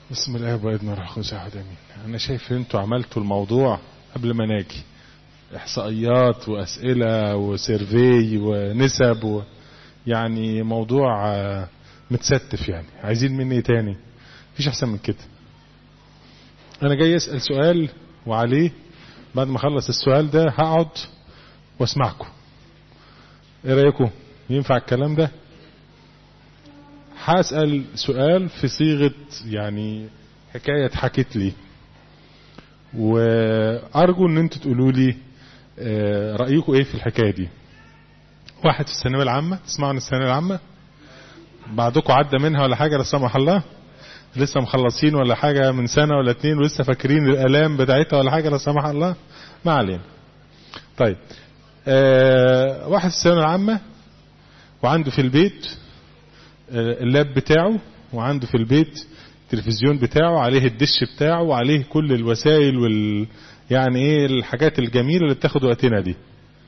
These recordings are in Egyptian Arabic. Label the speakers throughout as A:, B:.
A: بسم الله وابن الروح القدس احد امين انا شايف ان انتوا عملتوا الموضوع قبل ما ناجي احصائيات واسئله وسيرفي ونسب و يعني موضوع آه، متستف يعني عايزين مني ايه تاني مفيش احسن من كده انا جاي اسال سؤال وعليه بعد ما اخلص السؤال ده هقعد واسمعكم ايه رايكم ينفع الكلام ده هسأل سؤال في صيغة يعني حكاية اتحكت لي وأرجو إن أنتوا تقولوا لي آه، رأيكم إيه في الحكاية دي واحد في الثانوية العامة تسمعوا عن الثانوية العامة بعضكم عدى منها ولا حاجة لا سمح الله لسه مخلصين ولا حاجة من سنة ولا اتنين ولسه فاكرين الآلام بتاعتها ولا حاجة لا سمح الله ما علينا طيب آه واحد في الثانوية العامة وعنده في البيت اللاب بتاعه وعنده في البيت التلفزيون بتاعه عليه الدش بتاعه وعليه كل الوسائل وال يعني ايه الحاجات الجميله اللي بتاخد وقتنا دي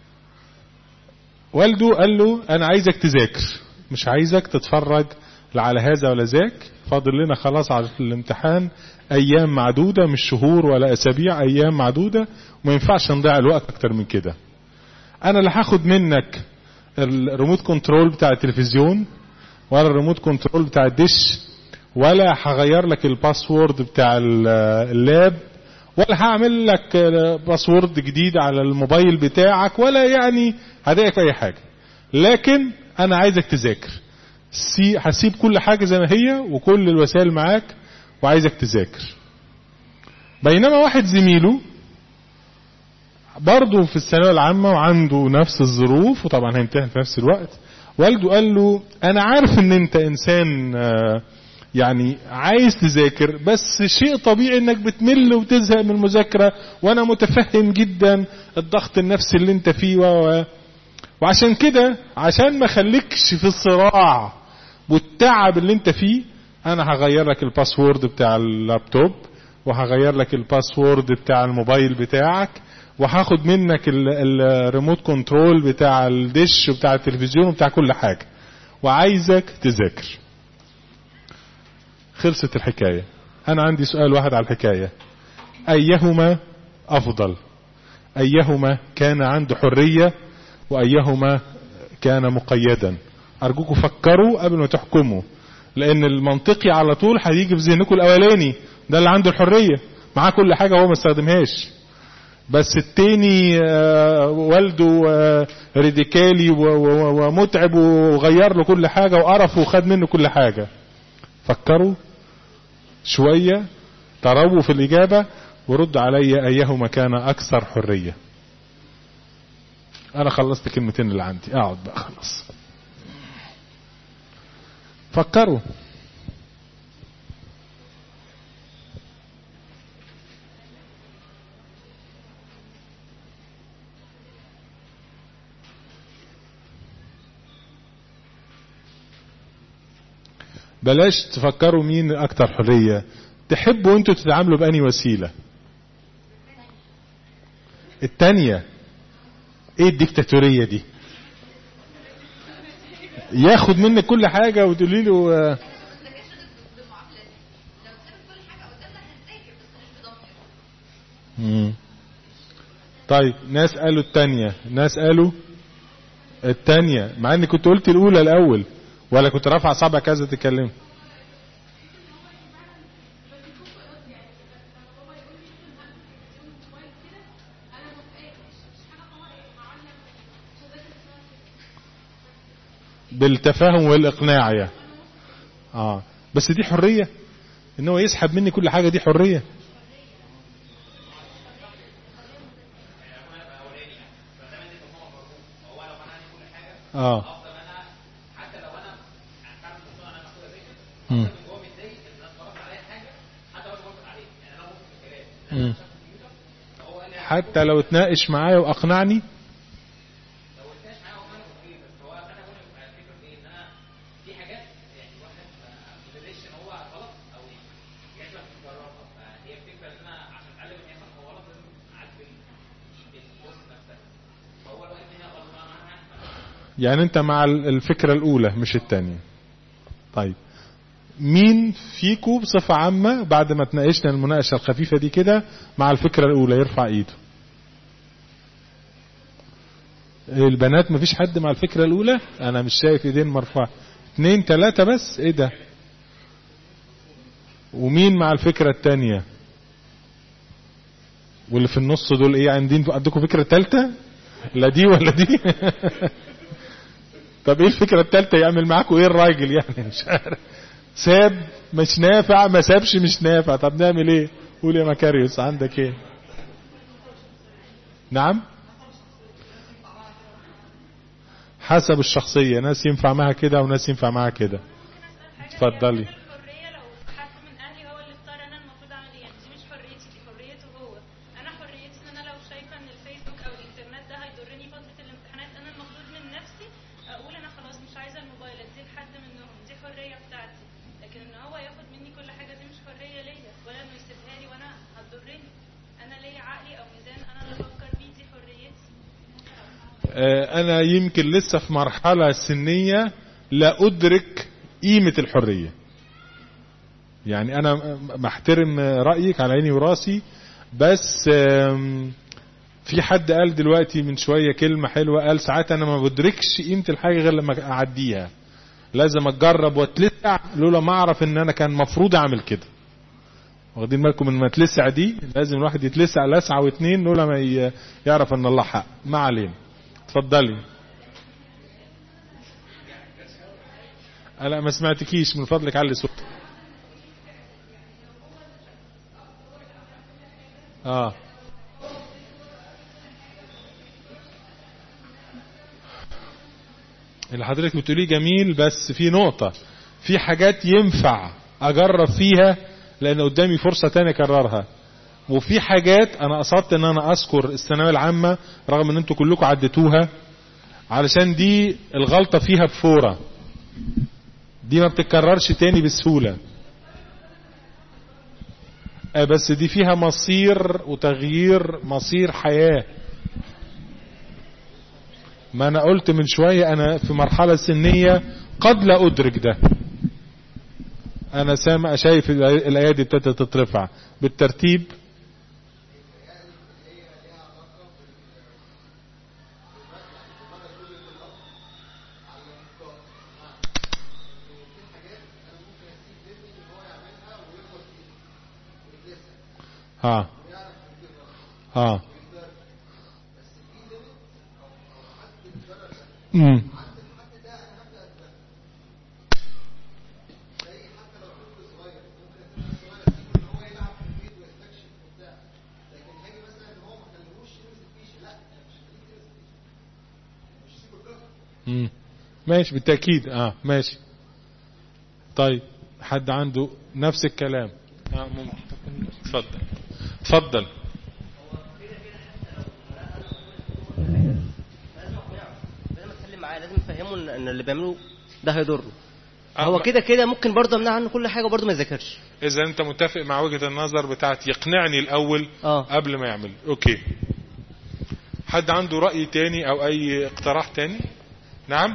A: والده قال له انا عايزك تذاكر مش عايزك تتفرج لا على هذا ولا ذاك فاضل لنا خلاص على الامتحان ايام معدوده مش شهور ولا اسابيع ايام معدوده وما ينفعش نضيع الوقت اكتر من كده انا اللي هاخد منك الريموت كنترول بتاع التلفزيون ولا الريموت كنترول بتاع الدش ولا هغير لك الباسورد بتاع اللاب ولا هعمل لك باسورد جديد على الموبايل بتاعك ولا يعني هضايقك في اي حاجه لكن انا عايزك تذاكر سي هسيب كل حاجه زي ما هي وكل الوسائل معاك وعايزك تذاكر بينما واحد زميله برضه في الثانويه العامه وعنده نفس الظروف وطبعا هيمتحن في نفس الوقت والده قال له انا عارف ان انت انسان يعني عايز تذاكر بس شيء طبيعي انك بتمل وتزهق من المذاكره وانا متفهم جدا الضغط النفسي اللي انت فيه و وعشان كده عشان ما خليكش في الصراع والتعب اللي انت فيه انا هغير لك الباسورد بتاع اللابتوب وهغير لك الباسورد بتاع الموبايل بتاعك وهاخد منك الريموت كنترول بتاع الدش وبتاع التلفزيون وبتاع كل حاجة وعايزك تذاكر خلصت الحكاية انا عندي سؤال واحد على الحكاية ايهما افضل ايهما كان عنده حرية وايهما كان مقيدا ارجوكم فكروا قبل ما تحكموا لان المنطقي على طول هيجي في ذهنكم الاولاني ده اللي عنده الحرية معاه كل حاجة وهو ما استخدمهاش بس التاني والده راديكالي ومتعب وغير له كل حاجة وقرف وخد منه كل حاجة فكروا شوية ترووا في الإجابة ورد علي أيهما كان أكثر حرية أنا خلصت كلمتين اللي عندي أقعد بقى خلاص فكروا بلاش تفكروا مين اكتر حرية تحبوا انتوا تتعاملوا بأني وسيلة التانية ايه الديكتاتورية دي ياخد منك كل حاجة وتقولي له مم. طيب ناس قالوا التانية ناس قالوا التانية مع اني كنت قلت الاولى الاول ولا كنت رافع صابع كذا تتكلم بالتفاهم والاقناع يا اه بس دي حريه ان هو يسحب مني كل حاجه دي حريه اه مم. حتى لو اتناقش معايا واقنعني يعني انت مع الفكرة الاولى مش التانية طيب مين فيكم بصفة عامة بعد ما تناقشنا المناقشة الخفيفة دي كده مع الفكرة الأولى يرفع إيده البنات مفيش حد مع الفكرة الأولى أنا مش شايف إيدين مرفوعة اتنين تلاتة بس إيه ده ومين مع الفكرة التانية واللي في النص دول إيه عندين عندكم فكرة تالتة لا دي ولا دي طب إيه الفكرة التالتة يعمل معاكم إيه الراجل يعني مش عارف ساب مش نافع ما سابش مش نافع طب نعمل ايه قول يا مكاريوس عندك ايه نعم حسب الشخصية ناس ينفع معها كده وناس ينفع معها كده اتفضلي
B: الحريه لو حد من اهلي هو اللي اختار انا المفروض اعمل ايه يعني دي مش حريتي دي حريته هو انا حريتي ان انا لو شايفه ان الفيسبوك او الانترنت ده هيضرني فتره الامتحانات انا المفروض من نفسي اقول انا خلاص مش عايزه الموبايل اديه لحد منهم دي حريه بتاعتي لكن ان هو ياخد مني كل حاجه دي مش حريه ليا ولا انه يسيبها لي وانا هتضرني انا ليا عقلي او ميزان انا اللي افكر بيه دي حريتي
A: آه، انا يمكن لسه في مرحلة سنية لا ادرك قيمة الحرية يعني انا محترم رأيك على عيني وراسي بس آم، في حد قال دلوقتي من شوية كلمة حلوة قال ساعات انا ما بدركش قيمة الحاجة غير لما اعديها لازم اتجرب واتلسع لولا ما اعرف ان انا كان مفروض اعمل كده واخدين بالكم من ما تلسع دي لازم الواحد يتلسع لسعة واتنين لولا ما ي- يعرف ان الله حق ما علينا اتفضلي انا ما سمعتكيش من فضلك علي صوتك اه اللي حضرتك بتقوليه جميل بس في نقطة في حاجات ينفع اجرب فيها لان قدامي فرصة تانية اكررها وفي حاجات انا قصدت ان انا اذكر الثانويه العامه رغم ان انتوا كلكم عديتوها علشان دي الغلطه فيها بفوره دي ما بتتكررش تاني بسهوله آه بس دي فيها مصير وتغيير مصير حياه ما انا قلت من شويه انا في مرحله سنيه قد لا ادرك ده انا سامع شايف الايات دي ابتدت تترفع بالترتيب ها ها امم امم ماشي بالتأكيد اه ماشي طيب حد عنده نفس الكلام اه ممكن اتفضل اتفضل
C: لازم اتكلم معاه لازم افهمه ان ان اللي بيعمله ده هيضره
A: آه،
C: هو
A: ما-
C: كده كده ممكن برضه امنعه عنه كل حاجه وبرضه ما يذاكرش
A: اذا انت متفق مع وجهة النظر بتاعت يقنعني الاول
C: اه
A: قبل ما يعمل اوكي حد عنده رأي تاني او اي اقتراح تاني نعم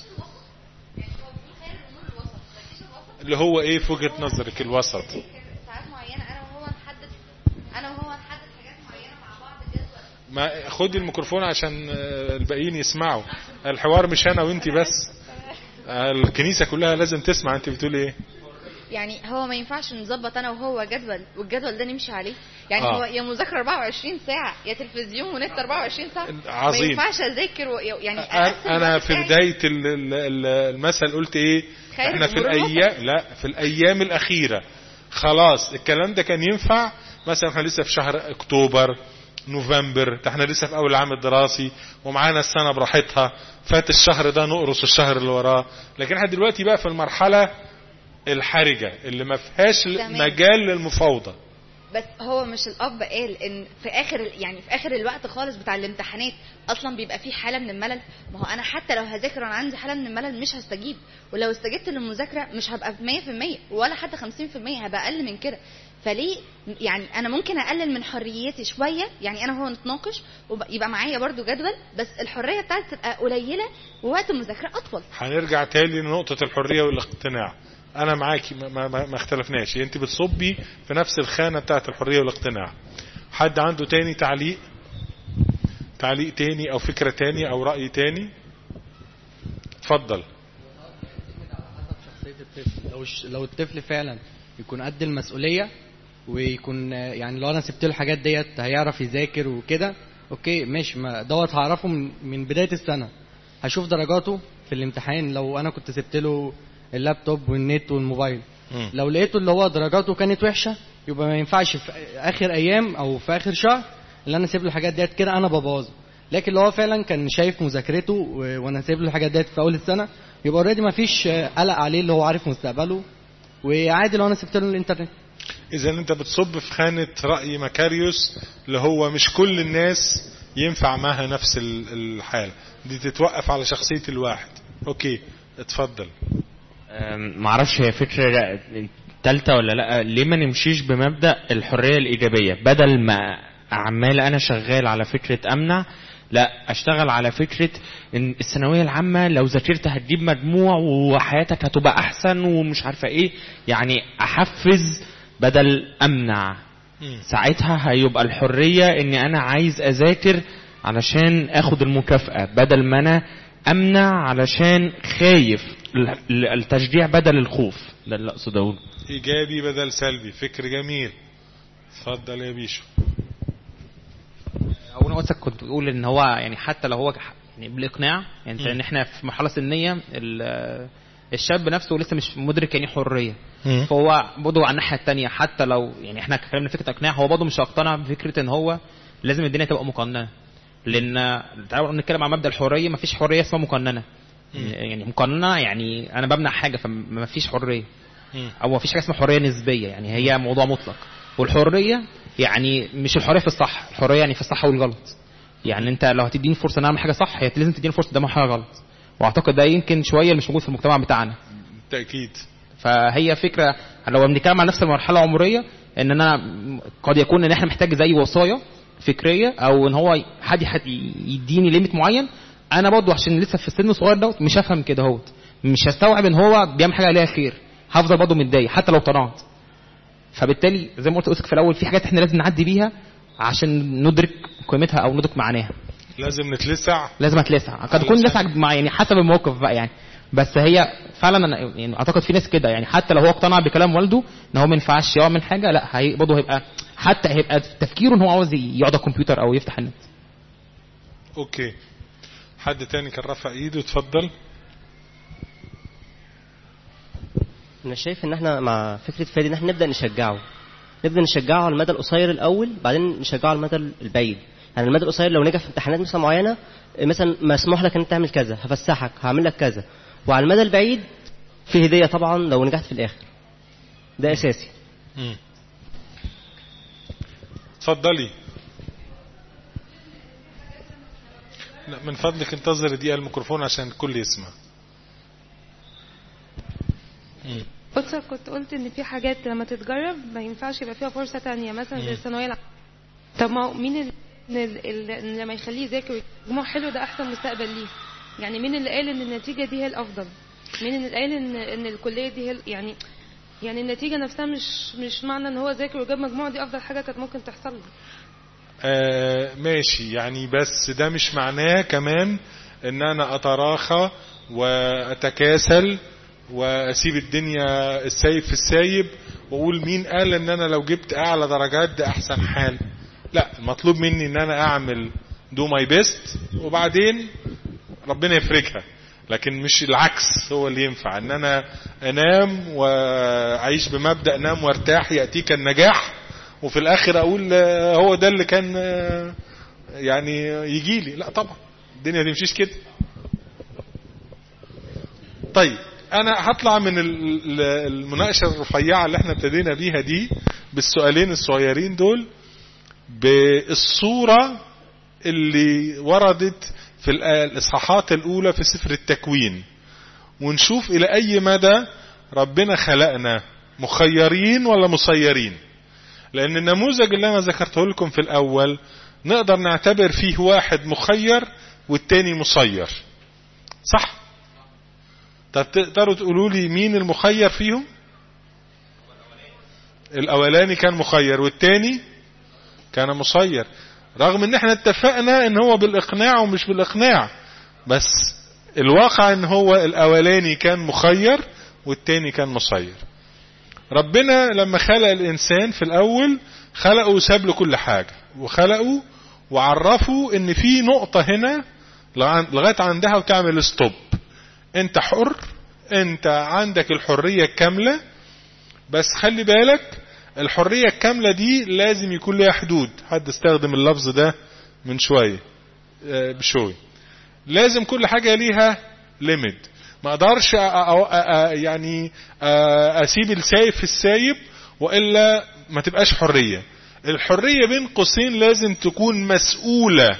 A: اللي هو ايه في وجهة نظرك الوسط
D: ساعات معينه انا وهو نحدد انا وهو نحدد حاجات معينه مع بعض جدول
A: ما خدي الميكروفون عشان آه، الباقيين يسمعوا الحوار مش انا وانتي بس آه، الكنيسة كلها لازم تسمع انت بتقول ايه
D: يعني هو ما ينفعش نظبط انا وهو جدول والجدول ده نمشي عليه يعني
A: آه.
D: هو يا مذاكره 24 ساعه يا تلفزيون ونت 24 ساعه
A: عظيم.
D: ما ينفعش اذاكر و... يعني
A: أ-
D: أقسم
A: انا
D: الوقت
A: في
D: بتاعي.
A: بداية ال- ال- ال- المثل قلت ايه
D: خير
A: احنا في
D: الأمور
A: الايام لا في الايام الاخيرة خلاص الكلام ده كان ينفع مثلا احنا لسه في شهر اكتوبر نوفمبر ده احنا لسه في اول العام الدراسي ومعانا السنة براحتها فات الشهر ده نقرص الشهر اللي وراه لكن احنا دلوقتي بقى في المرحلة الحرجة اللي ما فيهاش
D: تمام.
A: مجال للمفاوضة
D: بس هو مش الاب قال ان في اخر يعني في اخر الوقت خالص بتاع الامتحانات اصلا بيبقى فيه حاله من الملل ما هو انا حتى لو هذاكر وانا عندي حاله من الملل مش هستجيب ولو استجبت للمذاكره مش هبقى 100% ولا حتى 50% هبقى اقل من كده فليه يعني انا ممكن اقلل من حريتي شويه يعني انا هو نتناقش ويبقى معايا برضو جدول بس الحريه بتاعتي تبقى قليله ووقت المذاكره اطول
A: هنرجع تاني لنقطة الحرية والاقتناع انا معاكي ما, ما, ما اختلفناش انت بتصبي في نفس الخانة بتاعت الحرية والاقتناع حد عنده تاني تعليق تعليق تاني او فكرة تاني او رأي تاني اتفضل
E: شخصية الطفل لو الش- لو الطفل فعلا يكون قد المسؤولية ويكون آه، يعني لو انا سبت له الحاجات ديت هيعرف يذاكر وكده اوكي ماشي ما دوت هعرفه من, من بداية السنة هشوف درجاته في الامتحان لو انا كنت سبت له اللابتوب والنت والموبايل
A: مم.
E: لو لقيته اللي هو درجاته كانت وحشة يبقى ما ينفعش في اخر ايام او في اخر شهر اللي انا اسيب له الحاجات ديت كده انا ببوظه لكن لو هو فعلا كان شايف مذاكرته و- وانا سايب له الحاجات ديت في اول السنه يبقى اوريدي ما فيش آه، قلق عليه اللي هو عارف مستقبله وعادي لو انا سبت له الانترنت
A: اذا انت بتصب في خانة رأي مكاريوس اللي هو مش كل الناس ينفع معها نفس ال- الحال دي تتوقف على شخصية الواحد اوكي اتفضل
F: أم، معرفش هي فكرة تالتة ولا لا ليه ما نمشيش بمبدأ الحرية الإيجابية بدل ما عمال أنا شغال على فكرة أمنع لا أشتغل على فكرة إن الثانوية العامة لو ذاكرت هتجيب مجموع وحياتك هتبقى أحسن ومش عارفة إيه يعني أحفز بدل أمنع
A: مم.
F: ساعتها هيبقى الحرية إني أنا عايز أذاكر علشان آخد المكافأة بدل ما أنا أمنع علشان خايف ال- التشجيع بدل الخوف ده اللي أقصد أقوله
A: ايجابي بدل سلبي فكر جميل اتفضل يا بيشو
G: او انا قلت كنت بقول ان هو يعني حتى لو هو ح- يعني بالاقناع يعني ان احنا في مرحله سنيه ال- الشاب نفسه لسه مش مدرك يعني حريه
A: مم.
G: فهو برضه على الناحيه الثانيه حتى لو يعني احنا اتكلمنا فكره اقناع هو برضه مش هيقتنع بفكره ان هو لازم الدنيا تبقى مقننه لان تعالوا نتكلم عن مبدا الحريه مفيش حريه اسمها مقننه يعني مقننه يعني انا بمنع حاجه فمفيش حريه
A: مم.
G: او مفيش حاجه اسمها حريه نسبيه يعني هي موضوع مطلق والحريه يعني مش الحريه في الصح الحريه يعني في الصح والغلط يعني انت لو هتديني فرصه ان اعمل حاجه صح هي لازم تديني فرصه ده حاجه غلط واعتقد ده يمكن شويه اللي مش موجود في المجتمع بتاعنا
A: بالتأكيد
G: فهي فكره لو بنتكلم عن نفس المرحله العمريه ان انا قد يكون ان احنا محتاج زي وصايه فكريه او ان هو حد حد يديني ليميت معين انا برضه عشان لسه في السن الصغير دوت مش هفهم كده اهوت مش هستوعب ان هو بيعمل حاجه ليها خير هفضل برضه متضايق حتى لو اقتنعت فبالتالي زي ما قلت لأسك في الاول في حاجات احنا لازم نعدي بيها عشان ندرك قيمتها او ندرك معناها
A: لازم نتلسع
G: لازم اتلسع قد تكون لسع مع يعني حسب الموقف بقى يعني بس هي فعلا انا يعني اعتقد في ناس كده يعني حتى لو هو اقتنع بكلام والده ان هو ما ينفعش يعمل حاجه لا هي برضه هيبقى حتى هيبقى تفكيره ان هو عاوز يقعد على الكمبيوتر او يفتح النت
A: اوكي حد تاني كان رفع ايده اتفضل
C: انا شايف ان احنا مع فكره فادي ان احنا نبدا نشجعه نبدا نشجعه على المدى القصير الاول بعدين نشجعه على المدى البعيد يعني المدى القصير لو نجح في امتحانات مثلا معينه مثلا مسموح لك ان انت تعمل كذا هفسحك هعمل لك كذا وعلى المدى البعيد في هديه طبعا لو نجحت في الاخر ده اساسي
A: مم. اتفضلي لا من فضلك انتظر دقيقة الميكروفون عشان الكل يسمع مم.
H: قلت كنت قلت ان في حاجات لما تتجرب ما ينفعش يبقى فيها فرصه تانية مثلا زي الثانويه العامه طب ما هو مين اللي, اللي اللي لما يخليه يذاكر مجموع حلو ده احسن مستقبل ليه يعني مين اللي قال ان النتيجه دي هي الافضل مين اللي قال ان ان الكليه دي هي ال- يعني يعني النتيجه نفسها مش مش معنى ان هو ذاكر وجاب مجموع دي افضل حاجه كانت ممكن تحصل له
A: آه ماشي يعني بس ده مش معناه كمان ان انا اتراخى واتكاسل واسيب الدنيا السايب في السايب واقول مين قال ان انا لو جبت اعلى درجات ده احسن حال لا المطلوب مني ان انا اعمل دو ماي بيست وبعدين ربنا يفرجها لكن مش العكس هو اللي ينفع ان انا انام واعيش بمبدأ نام وارتاح يأتيك النجاح وفي الاخر اقول آه، هو ده اللي كان آه، يعني يجي لي لا طبعا الدنيا ما تمشيش كده طيب انا هطلع من ال- ال- المناقشه الرفيعه اللي احنا ابتدينا بيها دي بالسؤالين الصغيرين دول بالصوره اللي وردت في الآ- الاصحاحات الاولى في سفر التكوين ونشوف الى اي مدى ربنا خلقنا مخيرين ولا مسيرين لان النموذج اللي انا ذكرته لكم في الاول نقدر نعتبر فيه واحد مخير والتاني مسير صح طب تقدروا تقولوا لي مين المخير فيهم الاولاني كان مخير والتاني كان مسير رغم ان احنا اتفقنا ان هو بالاقناع ومش بالاقناع بس الواقع ان هو الاولاني كان مخير والتاني كان مسير ربنا لما خلق الانسان في الاول خلقه وساب له كل حاجة وخلقه وعرفه ان في نقطة هنا لغاية عندها وتعمل ستوب انت حر انت عندك الحرية الكاملة بس خلي بالك الحرية الكاملة دي لازم يكون لها حدود حد استخدم اللفظ ده من شوية آه، بشوي لازم كل حاجة ليها ليميت ما اقدرش أ- أ- أ- يعني آه، اسيب السايب في السايب والا ما تبقاش حرية الحرية بين قوسين لازم تكون مسؤولة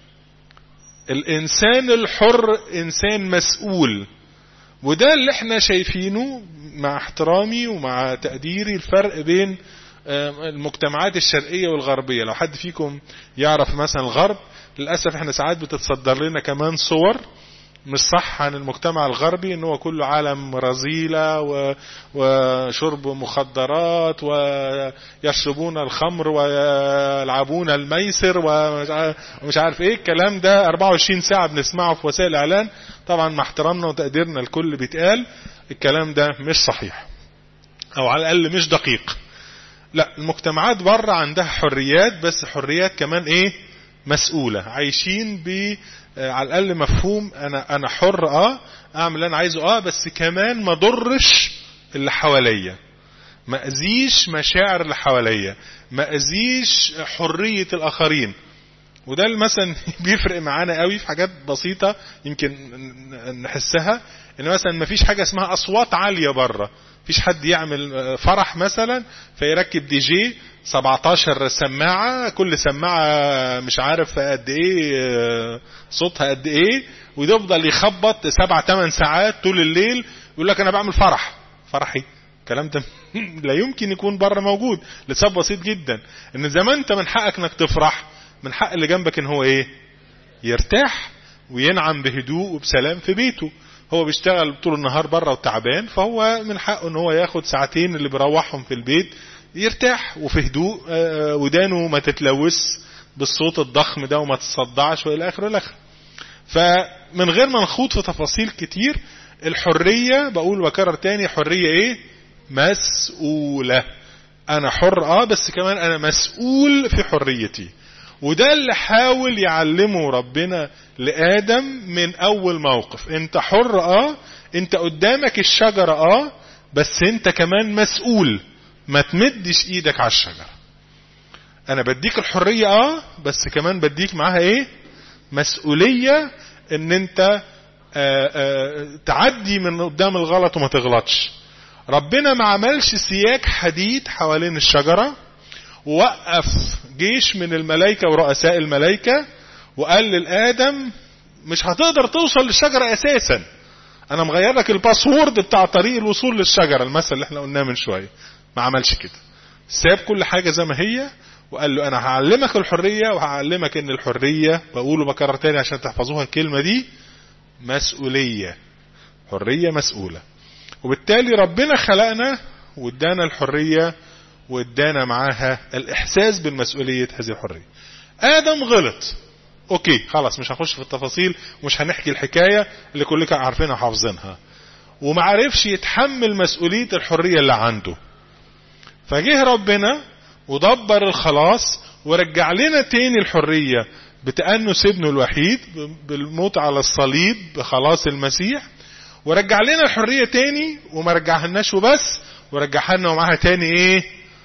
A: الانسان الحر انسان مسؤول وده اللي احنا شايفينه مع احترامي ومع تقديري الفرق بين آه، المجتمعات الشرقية والغربية لو حد فيكم يعرف مثلا الغرب للأسف احنا ساعات بتتصدر لنا كمان صور مش صح عن المجتمع الغربي ان هو كله عالم رذيلة و- وشرب مخدرات ويشربون الخمر ويلعبون الميسر ومش عارف- ومش عارف ايه الكلام ده 24 ساعة بنسمعه في وسائل الاعلان طبعا مع احترامنا وتقديرنا الكل بيتقال الكلام ده مش صحيح او على الاقل مش دقيق لا المجتمعات بره عندها حريات بس حريات كمان ايه مسؤولة عايشين ب آه، على الاقل مفهوم انا انا حر اه اعمل اللي انا عايزه اه بس كمان ما ضرش اللي حواليا ما اذيش مشاعر اللي حواليا ما اذيش حرية الاخرين وده اللي مثلا بيفرق معانا قوي في حاجات بسيطة يمكن ن- نحسها ان مثلا ما فيش حاجة اسمها اصوات عالية بره فيش حد يعمل آه، فرح مثلا فيركب دي جي 17 سماعة كل سماعة مش عارف قد ايه آه، صوتها قد ايه ويفضل يخبط سبع ثمان ساعات طول الليل يقول لك انا بعمل فرح فرحي الكلام ده لا يمكن يكون بره موجود لسبب بسيط جدا ان زمان انت من حقك انك تفرح من حق اللي جنبك ان هو ايه يرتاح وينعم بهدوء وبسلام في بيته هو بيشتغل طول النهار بره وتعبان فهو من حقه ان هو ياخد ساعتين اللي بيروحهم في البيت يرتاح وفي هدوء آه، ودانه ما تتلوث بالصوت الضخم ده وما تصدعش والى اخره والى اخره فمن غير ما نخوض في تفاصيل كتير الحرية بقول وكرر تاني حرية ايه مسؤولة انا حر اه بس كمان انا مسؤول في حريتي وده اللي حاول يعلمه ربنا لآدم من أول موقف أنت حر آه أنت قدامك الشجرة آه بس أنت كمان مسؤول ما تمدش إيدك على الشجرة أنا بديك الحرية آه بس كمان بديك معاها إيه مسؤولية أن أنت آآ آآ تعدي من قدام الغلط وما تغلطش ربنا ما عملش سياج حديد حوالين الشجرة ووقف جيش من الملائكة ورؤساء الملائكة وقال للآدم مش هتقدر توصل للشجرة أساسا أنا مغير لك الباسورد بتاع طريق الوصول للشجرة المثل اللي احنا قلناه من شوية ما عملش كده ساب كل حاجة زي ما هي وقال له أنا هعلمك الحرية وهعلمك إن الحرية بقوله بكرر تاني عشان تحفظوها الكلمة دي مسؤولية حرية مسؤولة وبالتالي ربنا خلقنا وادانا الحرية وادانا معاها الاحساس بالمسؤولية هذه الحرية ادم غلط اوكي خلاص مش هنخش في التفاصيل ومش هنحكي الحكاية اللي كلكم عارفينها وحافظينها ومعرفش يتحمل مسؤولية الحرية اللي عنده فجه ربنا ودبر الخلاص ورجع لنا تاني الحرية بتأنس ابنه الوحيد بالموت على الصليب بخلاص المسيح ورجع لنا الحرية تاني وما رجعها لناش وبس ورجعها لنا ومعاها تاني ايه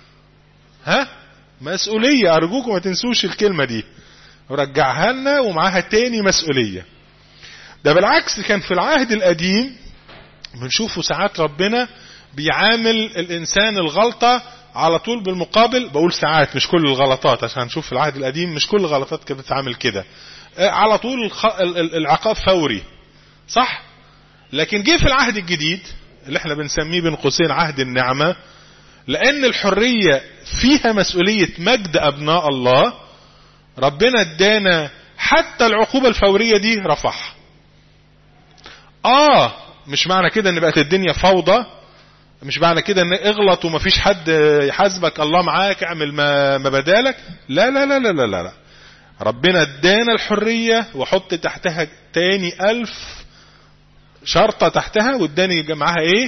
A: ها مسؤولية ارجوكم ما تنسوش الكلمة دي ورجعها لنا ومعاها تاني مسؤولية ده بالعكس كان في العهد القديم بنشوفه ساعات ربنا بيعامل الانسان الغلطة على طول بالمقابل بقول ساعات مش كل الغلطات عشان نشوف في العهد القديم مش كل الغلطات كانت بتتعامل كده على طول العقاب فوري صح لكن جه في العهد الجديد اللي احنا بنسميه بين قوسين عهد النعمة لان الحرية فيها مسؤولية مجد ابناء الله ربنا ادانا حتى العقوبة الفورية دي رفعها اه مش معنى كده ان بقت الدنيا فوضى مش معنى كده ان اغلط ومفيش حد يحاسبك الله معاك اعمل ما, ما بدالك لا لا لا لا لا لا, لا. ربنا ادانا الحرية وحط تحتها تاني الف شرطة تحتها واداني معاها ايه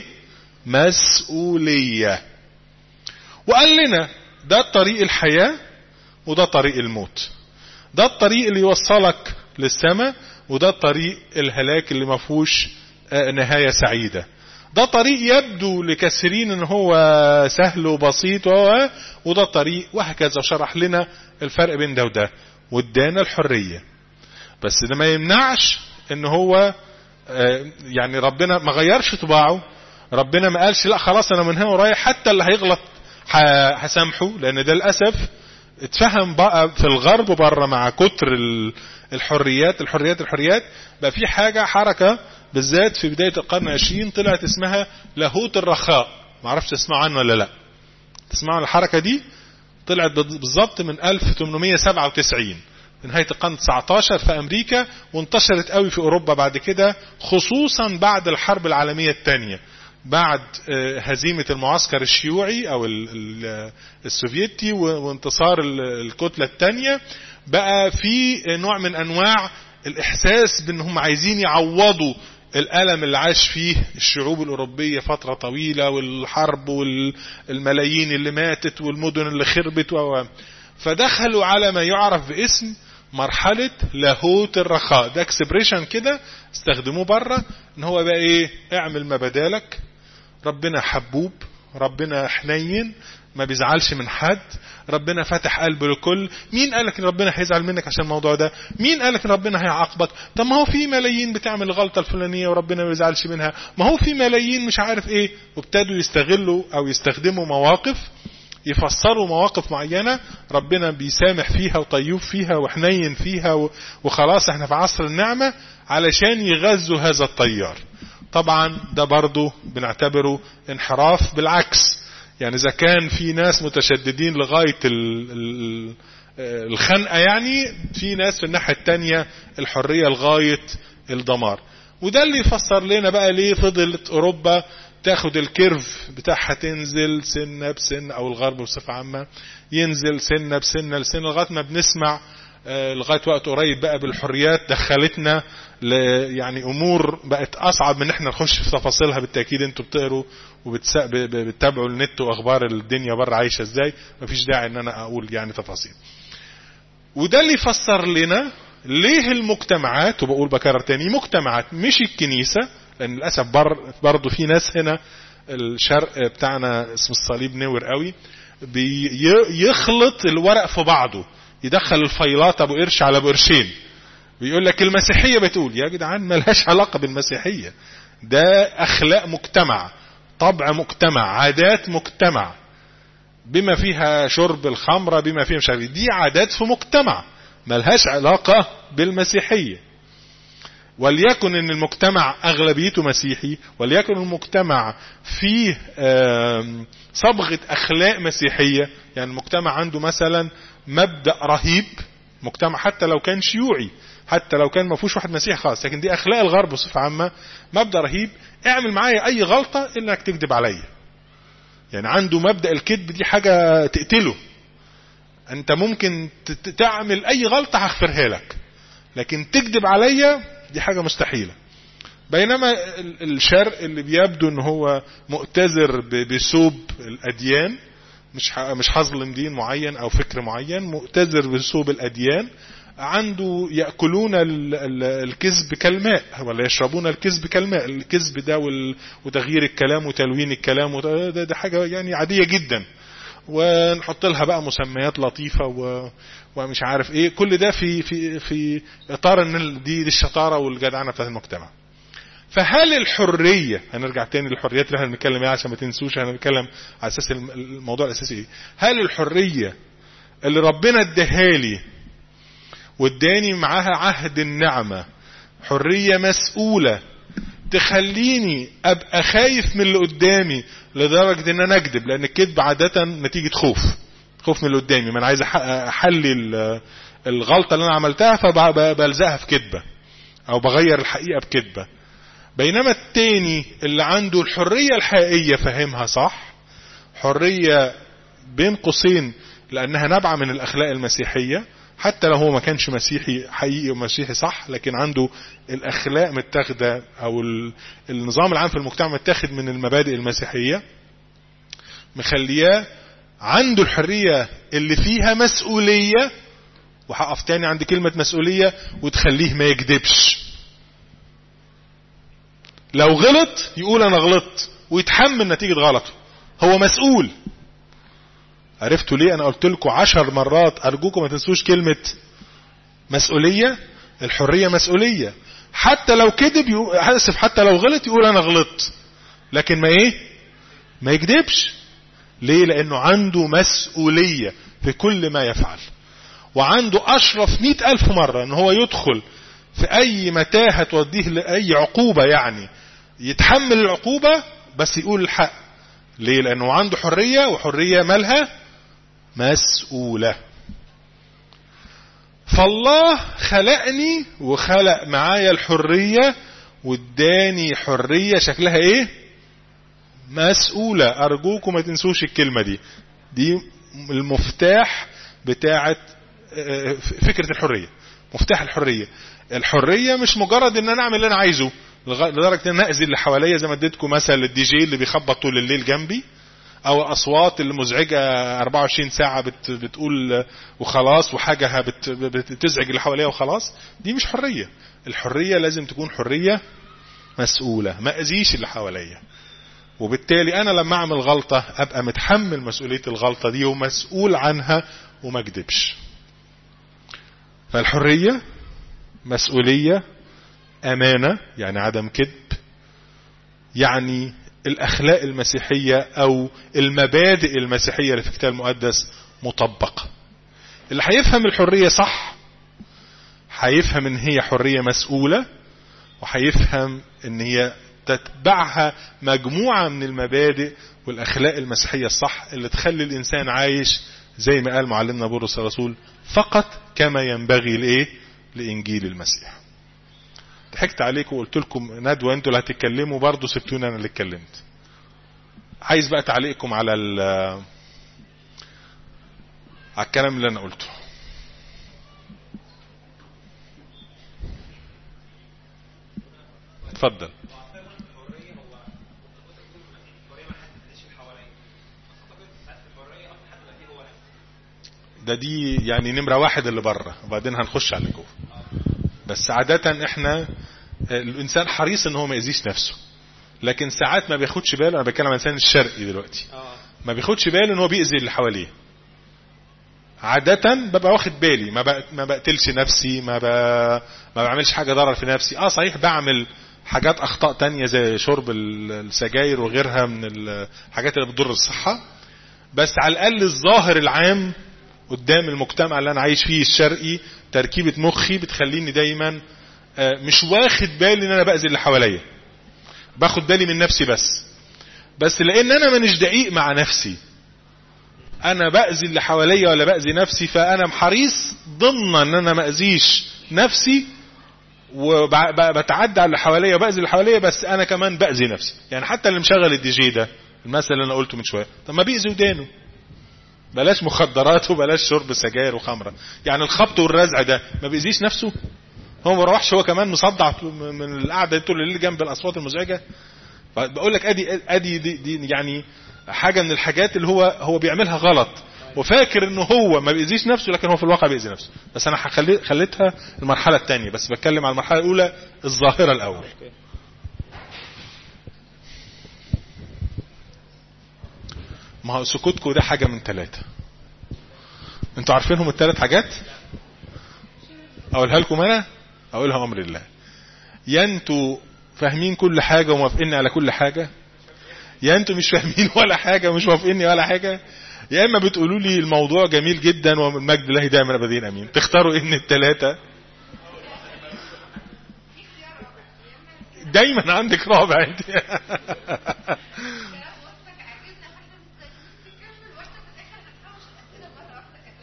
A: مسؤولية وقال لنا ده طريق الحياة وده طريق الموت ده الطريق اللي يوصلك للسماء وده طريق الهلاك اللي ما فيهوش نهاية سعيدة ده طريق يبدو لكثيرين ان هو سهل وبسيط وده طريق وهكذا شرح لنا الفرق بين ده وده وادانا الحرية بس ده ما يمنعش ان هو يعني ربنا ما غيرش طباعه ربنا ما قالش لا خلاص انا من هنا ورايح حتى اللي هيغلط هسامحه لان ده للاسف اتفهم بقى في الغرب بره مع كتر الحريات الحريات الحريات بقى في حاجة حركة بالذات في بداية القرن العشرين طلعت اسمها لاهوت الرخاء ما عرفش تسمعوا عنه ولا لا تسمعوا الحركة دي طلعت بالظبط من 1897 في نهاية القرن 19 في أمريكا وانتشرت قوي في أوروبا بعد كده خصوصا بعد الحرب العالمية الثانية بعد هزيمة المعسكر الشيوعي أو السوفيتي وانتصار الكتلة الثانية بقى في نوع من أنواع الإحساس بأنهم عايزين يعوضوا الألم اللي عاش فيه الشعوب الأوروبية فترة طويلة والحرب والملايين اللي ماتت والمدن اللي خربت و فدخلوا على ما يعرف باسم مرحلة لاهوت الرخاء ده اكسبريشن كده استخدموه بره ان هو بقى ايه اعمل ما بدالك ربنا حبوب ربنا حنين ما بيزعلش من حد ربنا فتح قلبه لكل مين قالك ان ربنا هيزعل منك عشان الموضوع ده مين قالك ان ربنا هيعاقبك طب ما هو في ملايين بتعمل الغلطه الفلانيه وربنا ما بيزعلش منها ما هو في ملايين مش عارف ايه وابتدوا يستغلوا او يستخدموا مواقف يفسروا مواقف معينة ربنا بيسامح فيها وطيب فيها وحنين فيها وخلاص احنا في عصر النعمة علشان يغذوا هذا الطيار طبعا ده برضو بنعتبره انحراف بالعكس يعني اذا كان في ناس متشددين لغاية الخنقة يعني في ناس في الناحية التانية الحرية لغاية الدمار وده اللي يفسر لنا بقى ليه فضلت اوروبا تاخد الكيرف بتاعها تنزل سنة بسنة او الغرب بصفة عامة ينزل سنة بسنة لسنة لغاية ما بنسمع لغاية وقت قريب بقى بالحريات دخلتنا يعني امور بقت اصعب من احنا نخش في تفاصيلها بالتاكيد انتوا بتقروا وبتتابعوا النت واخبار الدنيا بره عايشه ازاي مفيش داعي ان انا اقول يعني تفاصيل وده اللي يفسر لنا ليه المجتمعات وبقول بكرر تاني مجتمعات مش الكنيسه لان للاسف بر برضه في ناس هنا الشرق بتاعنا اسم الصليب نور قوي بيخلط الورق في بعضه يدخل الفيلات ابو قرش على ابو قرشين بيقول لك المسيحيه بتقول يا جدعان ملهاش علاقه بالمسيحيه ده اخلاق مجتمع طبع مجتمع عادات مجتمع بما فيها شرب الخمره بما فيها مش عارف دي عادات في مجتمع ملهاش علاقه بالمسيحيه وليكن ان المجتمع اغلبيته مسيحي وليكن المجتمع فيه صبغة اخلاق مسيحية يعني المجتمع عنده مثلا مبدأ رهيب مجتمع حتى لو كان شيوعي حتى لو كان ما فيهوش واحد مسيحي خالص لكن دي اخلاق الغرب بصفة عامة مبدأ رهيب اعمل معايا اي غلطة الا انك تكذب عليا يعني عنده مبدأ الكذب دي حاجة تقتله انت ممكن تعمل اي غلطة هغفرها لك لكن تكذب عليا دي حاجة مستحيلة بينما الشرق اللي بيبدو ان هو مؤتذر بثوب الاديان مش مش هظلم دين معين او فكر معين مؤتذر بثوب الاديان عنده ياكلون الكذب كالماء ولا يشربون الكذب كالماء الكذب ده وتغيير الكلام وتلوين الكلام ده, ده حاجه يعني عاديه جدا ونحط لها بقى مسميات لطيفة و... ومش عارف ايه كل ده في في في اطار ان دي, دي الشطارة والجدعنة بتاعت المجتمع فهل الحرية هنرجع تاني للحريات اللي احنا بنتكلم عليها عشان ما تنسوش احنا بنتكلم على اساس الموضوع الاساسي ايه هل الحرية اللي ربنا اداها لي واداني معاها عهد النعمة حرية مسؤولة تخليني ابقى خايف من اللي قدامي لدرجة ان انا اكذب لان الكذب عادة نتيجة خوف خوف من اللي قدامي ما انا عايز احلي الغلطة اللي انا عملتها فبلزقها في كذبة او بغير الحقيقة بكذبة بينما التاني اللي عنده الحرية الحقيقية فهمها صح حرية بين قوسين لأنها نابعة من الأخلاق المسيحية حتى لو هو ما كانش مسيحي حقيقي ومسيحي صح لكن عنده الأخلاق متاخدة أو ال- النظام العام في المجتمع متاخد من المبادئ المسيحية مخلياه عنده الحرية اللي فيها مسؤولية وهقف تاني عند كلمة مسؤولية وتخليه ما يكذبش لو غلط يقول انا غلطت ويتحمل نتيجة غلطه هو مسؤول عرفتوا ليه انا قلت لكم عشر مرات ارجوكم ما تنسوش كلمة مسؤولية الحرية مسؤولية حتى لو كذب يقول- اسف حتى لو غلط يقول انا غلطت لكن ما ايه ما يكذبش ليه لانه عنده مسؤولية في كل ما يفعل وعنده اشرف مئة الف مرة ان هو يدخل في اي متاهة توديه لاي عقوبة يعني يتحمل العقوبة بس يقول الحق ليه لانه عنده حرية وحرية مالها مسؤولة فالله خلقني وخلق معايا الحرية واداني حرية شكلها ايه مسؤولة ارجوكم ما تنسوش الكلمة دي دي المفتاح بتاعت آه، فكرة الحرية مفتاح الحرية الحرية مش مجرد ان انا اعمل اللي انا عايزه لغا- لدرجة ان انا اذي اللي حواليا زي ما اديتكم مثل الدي جي اللي بيخبط طول الليل جنبي او الاصوات المزعجة 24 ساعة بت بتقول وخلاص وحاجة بت بتزعج اللي حواليا وخلاص دي مش حرية الحرية لازم تكون حرية مسؤولة ما اذيش اللي حواليا وبالتالي انا لما اعمل غلطة ابقى متحمل مسؤولية الغلطة دي ومسؤول عنها وما اكدبش فالحرية مسؤولية امانة يعني عدم كذب يعني الاخلاق المسيحية او المبادئ المسيحية اللي في الكتاب المقدس مطبقة اللي هيفهم الحرية صح هيفهم ان هي حرية مسؤولة وهيفهم ان هي تتبعها مجموعة من المبادئ والاخلاق المسيحية الصح اللي تخلي الانسان عايش زي ما قال معلمنا بولس الرسول فقط كما ينبغي لايه لانجيل المسيح ضحكت عليكم وقلت لكم ندوة انتوا اللي هتتكلموا برضه سبتوني انا اللي اتكلمت عايز بقى تعليقكم على ال على الكلام اللي انا قلته اتفضل ده دي يعني نمرة واحد اللي بره وبعدين هنخش على جوه بس عادة احنا الانسان حريص ان هو ما يأذيش نفسه لكن ساعات ما بياخدش باله انا بتكلم عن الانسان الشرقي دلوقتي ما بياخدش باله ان هو بيأذي اللي حواليه عادة ببقى واخد بالي ما, بق... ما بقتلش نفسي ما, ب... ما بعملش حاجة ضرر في نفسي اه صحيح بعمل حاجات اخطاء تانية زي شرب ال- السجاير وغيرها من الحاجات اللي بتضر الصحة بس على الاقل الظاهر العام قدام المجتمع اللي انا عايش فيه الشرقي تركيبة مخي بتخليني دايما آه، مش واخد بالي ان انا باذي اللي حواليا باخد بالي من نفسي بس بس لان انا مانيش دقيق مع نفسي انا باذي اللي حواليا ولا باذي نفسي فانا حريص ضمن ان انا ما اذيش نفسي وبتعدى على اللي حواليا وباذي اللي حواليا بس انا كمان باذي نفسي يعني حتى اللي مشغل الدي جي ده المثل اللي انا قلته من شويه طب ما بيأذي ودانه بلاش مخدرات وبلاش شرب سجاير وخمره يعني الخبط والرزع ده ما بيأذيش نفسه هو ما بيروحش هو كمان مصدع من القعده طول الليل جنب الاصوات المزعجه بقول لك ادي ادي دي, دي يعني حاجه من الحاجات اللي هو هو بيعملها غلط وفاكر انه هو ما بيأذيش نفسه لكن هو في الواقع بيأذي نفسه بس انا هخلي خليتها المرحله الثانيه بس بتكلم على المرحله الاولى الظاهره الاول ما هو سكوتكم ده حاجه من ثلاثه انتوا عارفينهم الثلاث حاجات اقولها لكم انا اقولها امر الله يا انتوا فاهمين كل حاجه وموافقيني على كل حاجه يا انتوا مش فاهمين ولا حاجه ومش موافقيني ولا حاجه يا اما بتقولوا لي الموضوع جميل جدا ومجد الله دائما ابدين امين تختاروا ايه من الثلاثه دايما عندك رابع انت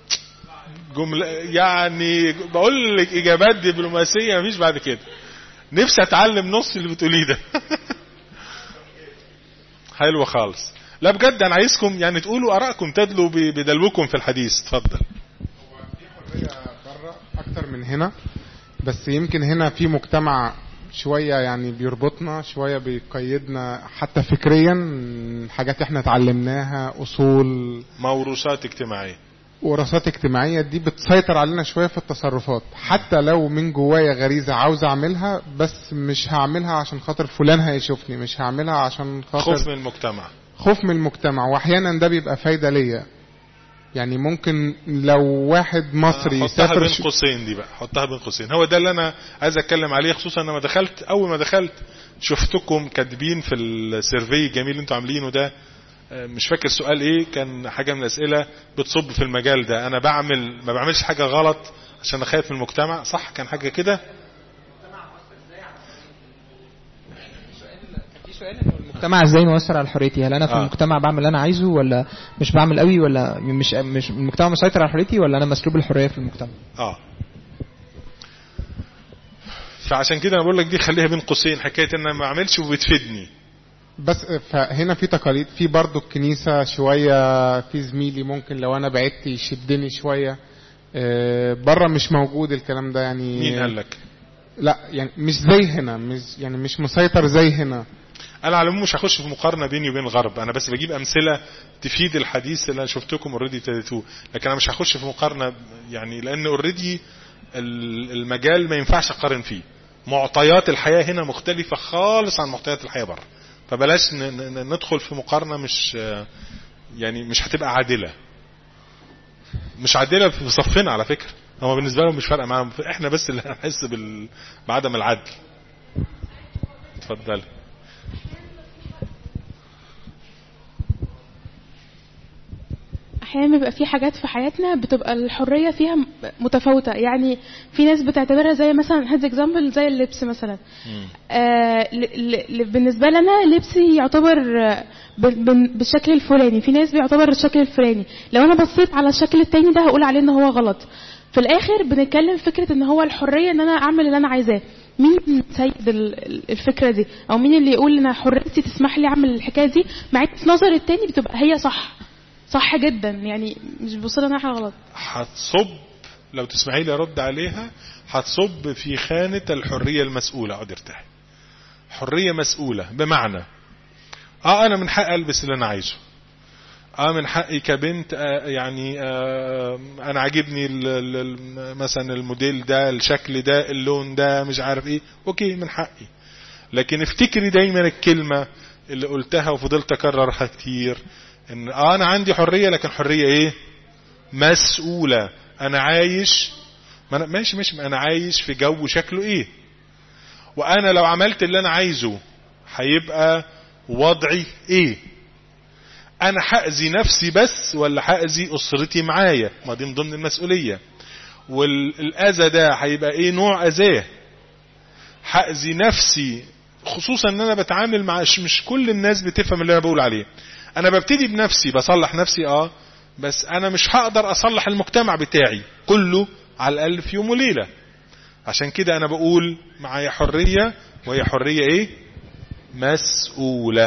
A: جملة يعني بقول لك اجابات دبلوماسيه مفيش بعد كده نفسي اتعلم نص اللي بتقوليه ده حلو خالص لا بجد انا عايزكم يعني تقولوا ارائكم تدلوا ب- بدلوكم في الحديث اتفضل
I: حرية بره اكتر من هنا بس يمكن هنا في مجتمع شوية يعني بيربطنا شوية بيقيدنا حتى فكريا حاجات احنا اتعلمناها اصول
A: موروثات اجتماعيه
I: وراثات اجتماعية دي بتسيطر علينا شوية في التصرفات حتى لو من جوايا غريزة عاوز اعملها بس مش هعملها عشان خاطر فلان هيشوفني مش هعملها عشان خاطر
A: خوف من المجتمع
I: خوف من المجتمع واحيانا ده بيبقى فايدة ليا يعني ممكن لو واحد مصري
A: حطها
I: يسافر
A: بين
I: ش-
A: قوسين دي بقى حطها بين قوسين هو ده اللي انا عايز اتكلم عليه خصوصا لما دخلت اول ما دخلت شفتكم كاتبين في السيرفي الجميل اللي انتوا عاملينه ده آه، مش فاكر سؤال ايه كان حاجه من الاسئله بتصب في المجال ده انا بعمل ما بعملش حاجه غلط عشان اخاف من المجتمع صح كان حاجه كده
J: في سؤال إنه المجتمع ازاي مؤثر على حريتي هل انا في
A: آه.
J: المجتمع بعمل اللي انا عايزه ولا مش بعمل قوي ولا مش مش المجتمع مسيطر على حريتي ولا انا مسلوب الحريه في المجتمع
A: اه فعشان كده انا بقول لك دي خليها بين قوسين حكايه ان انا ما اعملش وبتفيدني
I: بس فهنا في تقاليد في برضو الكنيسة شوية في زميلي ممكن لو انا بعدت يشدني شوية بره مش موجود الكلام ده يعني
A: مين قال لك
I: لا يعني مش زي هنا مش يعني مش مسيطر زي هنا
A: انا على العموم مش هخش في مقارنه بيني وبين الغرب انا بس بجيب امثله تفيد الحديث اللي انا شفتكم اوريدي ابتديتوه لكن انا مش هخش في مقارنه يعني لان اوريدي المجال ما ينفعش اقارن فيه معطيات الحياه هنا مختلفه خالص عن معطيات الحياه بره فبلاش ن- ن- ندخل في مقارنه مش يعني مش هتبقى عادله مش عادله في صفنا على فكره هو بالنسبه لهم مش فارقه معاهم احنا بس اللي هنحس بال... بعدم العدل اتفضلي
K: احيانا بيبقى في حاجات في حياتنا بتبقى الحريه فيها م- متفاوته يعني في ناس بتعتبرها زي مثلا هاد اكزامبل زي اللبس مثلا آه ل- ل- ل- بالنسبه لنا لبسي يعتبر آه، ب- ب- بالشكل الفلاني في ناس بيعتبر الشكل الفلاني لو انا بصيت على الشكل التاني ده هقول عليه ان هو غلط في الاخر بنتكلم في فكره ان هو الحريه ان انا اعمل اللي انا عايزاه مين سيد ال- ال- الفكره دي او مين اللي يقول ان حريتي تسمح لي اعمل الحكايه دي مع إن في نظر التاني بتبقى هي صح صح جدا يعني مش بيبص لها حاجه غلط
A: هتصب لو تسمعي لي ارد عليها هتصب في خانة الحرية المسؤولة اقعد ارتاحي حرية مسؤولة بمعنى اه انا من حقي البس اللي انا عايزه اه من حقي كبنت آه يعني آه انا عاجبني ال- ال- ال- مثلا الموديل ده الشكل ده اللون ده مش عارف ايه اوكي من حقي لكن افتكري دايما الكلمة اللي قلتها وفضلت اكررها كتير ان اه انا عندي حرية لكن حرية ايه مسؤولة انا عايش ما أنا ماشي ماشي انا عايش في جو شكله ايه وانا لو عملت اللي انا عايزه هيبقى وضعي ايه انا هاذي نفسي بس ولا هاذي اسرتي معايا ما دي من ضمن المسؤوليه والاذى ده هيبقى ايه نوع اذاه هاذي نفسي خصوصا ان انا بتعامل مع مش كل الناس بتفهم اللي انا بقول عليه انا ببتدي بنفسي بصلح نفسي اه بس انا مش هقدر اصلح المجتمع بتاعي كله على الاقل في يوم وليله عشان كده انا بقول معايا حريه وهي حريه ايه مسؤوله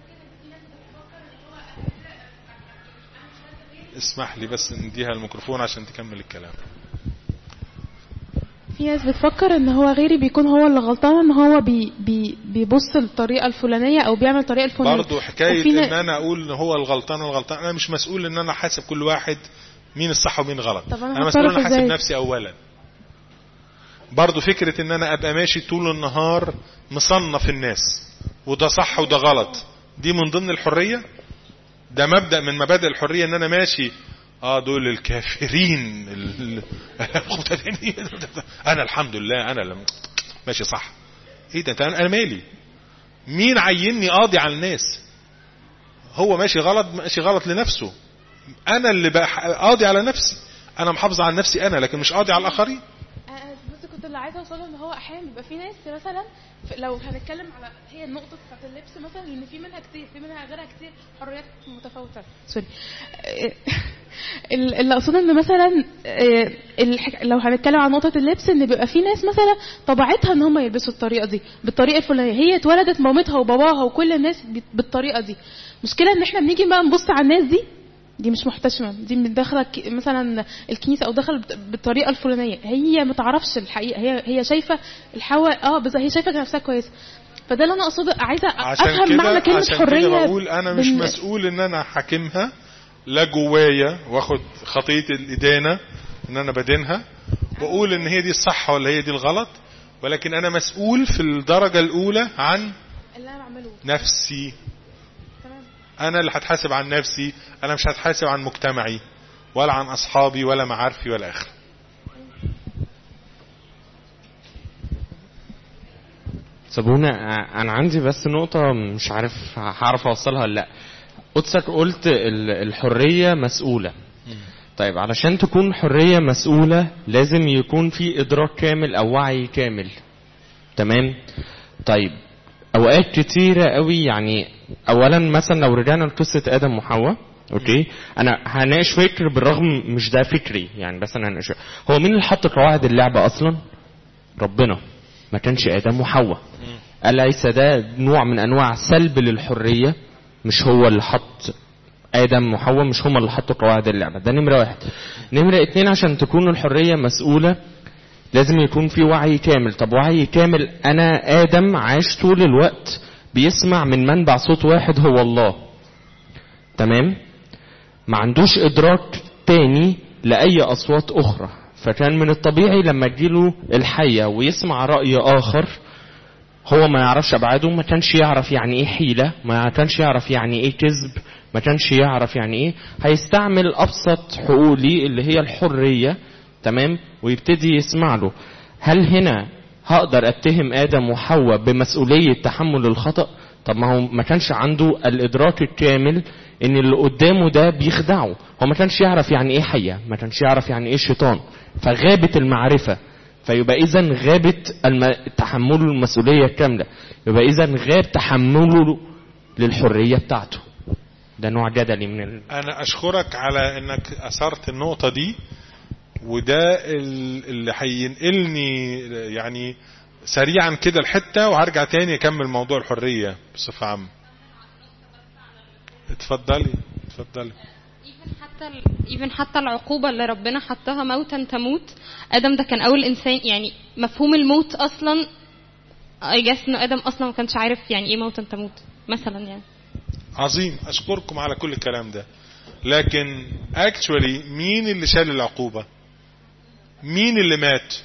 A: اسمح لي بس نديها الميكروفون عشان تكمل الكلام
K: في ناس بتفكر ان هو غيري بيكون هو اللي غلطان ان هو بي بي بيبص للطريقه الفلانيه او بيعمل الطريقه الفلانيه
A: برضه حكايه
K: وفي نا-
A: ان انا اقول ان هو الغلطان والغلطان انا مش مسؤول ان انا احاسب كل واحد مين الصح ومين غلط
K: طب أنا
A: انا مسؤول ان
K: هتصرف
A: انا احاسب
K: إزاي؟
A: نفسي اولا برضه فكره ان انا ابقى ماشي طول النهار مصنف الناس وده صح وده غلط دي من ضمن الحريه ده مبدا من مبادئ الحريه ان انا ماشي اه دول الكافرين ال- انا الحمد لله انا اللي ماشي صح ايه ده انا أنا مالي مين عيني قاضي على الناس هو ماشي غلط ماشي غلط لنفسه انا اللي بقى قاضي على نفسي انا محافظ على نفسي انا لكن مش قاضي على الاخرين
K: بس كنت اللي عايزه عايزه اوصله ان هو احيانا بيبقى في ناس مثلا في- لو هنتكلم على هي النقطه بتاعت اللبس مثلا ان في منها كتير في منها غيرها كتير حريات متفاوته سوري ال- اللي اقصده ان مثلا آه، الحك... لو هنتكلم عن نقطه اللبس ان بيبقى في ناس مثلا طبيعتها ان هم يلبسوا الطريقه دي بالطريقه الفلانيه هي اتولدت مامتها وباباها وكل الناس بت- بالطريقه دي مشكله ان احنا بنيجي بقى نبص على الناس دي دي مش محتشمه دي من داخله ك- مثلا الكنيسه او داخل بت- بالطريقه الفلانيه هي ما تعرفش الحقيقه هي هي شايفه الحواء اه بس هي شايفه نفسها كويسه فده اللي انا اقصده عايزه
A: عشان
K: افهم معنى
A: كده
K: كلمه
A: عشان
K: حريه
A: كده بقول انا مش
K: بال-
A: مسؤول ان انا حاكمها لا جوايا واخد خطيه الادانه ان انا بدينها واقول ان هي دي الصح ولا هي دي الغلط ولكن انا مسؤول في الدرجه الاولى عن
K: اللي انا بعمله
A: نفسي
K: تمام
A: انا اللي هتحاسب عن نفسي انا مش هتحاسب عن مجتمعي ولا عن اصحابي ولا معارفي ولا اخره
F: سابونا انا عندي بس نقطة مش عارف هعرف اوصلها ولا لا قدسك قلت ال- الحرية مسؤولة طيب علشان تكون حرية مسؤولة لازم يكون في ادراك كامل او وعي كامل تمام طيب اوقات كتيرة قوي يعني اولا مثلا لو رجعنا لقصة ادم وحواء اوكي انا هناقش فكر بالرغم مش ده فكري يعني بس انا هناقش هو مين اللي حط قواعد اللعبة اصلا ربنا ما كانش ادم وحواء أليس ده نوع من أنواع سلب للحرية مش هو اللي حط آدم وحواء مش هما اللي حطوا قواعد اللعبة ده نمرة واحد نمرة اتنين عشان تكون الحرية مسؤولة لازم يكون في وعي كامل طب وعي كامل أنا آدم عاش طول الوقت بيسمع من منبع صوت واحد هو الله تمام ما عندوش إدراك تاني لأي أصوات أخرى فكان من الطبيعي لما تجيله الحية ويسمع رأي آخر هو ما يعرفش ابعاده ما كانش يعرف يعني ايه حيلة ما كانش يعرف يعني ايه كذب ما كانش يعرف يعني ايه هيستعمل ابسط حقوق ليه اللي هي الحرية تمام ويبتدي يسمع له هل هنا هقدر اتهم ادم وحواء بمسؤولية تحمل الخطأ طب ما هو ما كانش عنده الادراك الكامل ان اللي قدامه ده بيخدعه هو ما كانش يعرف يعني ايه حية ما كانش يعرف يعني ايه شيطان فغابت المعرفة فيبقى اذا غابت الم... تحمله المسؤوليه الكامله يبقى اذا غاب تحمله للحريه بتاعته ده نوع جدلي من ال...
A: انا اشكرك على انك اثرت النقطة دي وده ال- اللي هينقلني يعني سريعا كده الحتة وهرجع تاني اكمل موضوع الحرية بصفة عامة اتفضلي اتفضلي
L: حتى ايفن حتى العقوبه اللي ربنا حطها موتا تموت ادم ده كان اول انسان يعني مفهوم الموت اصلا اي جاس انه ادم اصلا ما كانش عارف يعني ايه موتا تموت مثلا يعني
A: عظيم اشكركم على كل الكلام ده لكن اكشولي مين اللي شال العقوبة مين اللي مات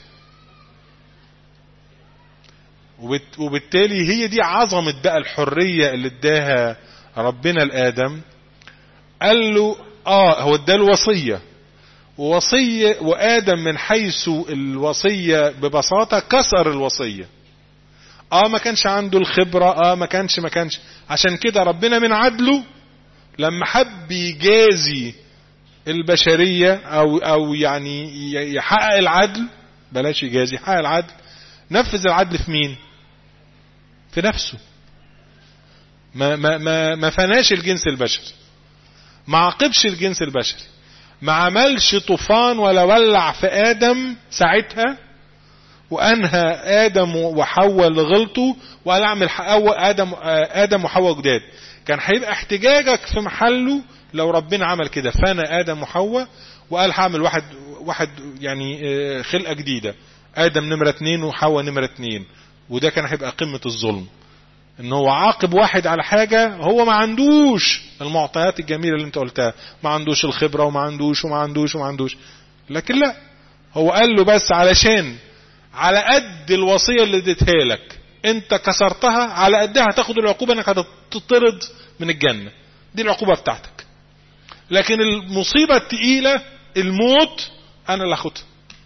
A: وبت- وبالتالي هي دي عظمة بقى الحرية اللي اداها ربنا لآدم قال له اه هو اداله وصية ووصية وآدم من حيث الوصية ببساطة كسر الوصية اه ما كانش عنده الخبرة اه ما كانش ما كانش عشان كده ربنا من عدله لما حب يجازي البشرية او او يعني ي- يحقق العدل بلاش يجازي يحقق العدل نفذ العدل في مين في نفسه ما ما ما ما فناش الجنس البشري ما عاقبش الجنس البشري ما عملش طوفان ولا ولع في ادم ساعتها وانهى ادم وحواء اللي غلطوا وقال اعمل حواء ادم ادم وحواء جداد كان هيبقى احتجاجك في محله لو ربنا عمل كده فانا ادم وحواء وقال هعمل واحد واحد يعني آه، خلقه جديده ادم نمره اتنين وحواء نمره اتنين وده كان هيبقى قمه الظلم ان هو عاقب واحد على حاجة هو ما عندوش المعطيات الجميلة اللي انت قلتها ما عندوش الخبرة وما عندوش وما عندوش وما عندوش لكن لا هو قال له بس علشان على قد الوصية اللي اديتها لك انت كسرتها على قدها هتاخد العقوبة انك هتطرد من الجنة دي العقوبة بتاعتك لكن المصيبة التقيلة الموت انا اللي هاخدها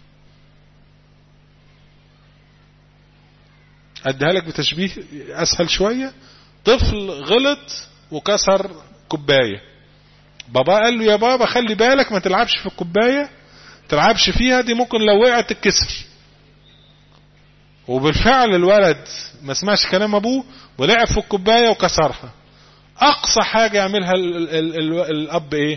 A: اديها لك بتشبيه اسهل شوية طفل غلط وكسر كوباية بابا قال له يا بابا خلي بالك ما تلعبش في الكوباية تلعبش فيها دي ممكن لو وقعت تتكسر وبالفعل الولد ما سمعش كلام ابوه ولعب في الكوبايه وكسرها اقصى حاجه يعملها ال ال ال الاب ايه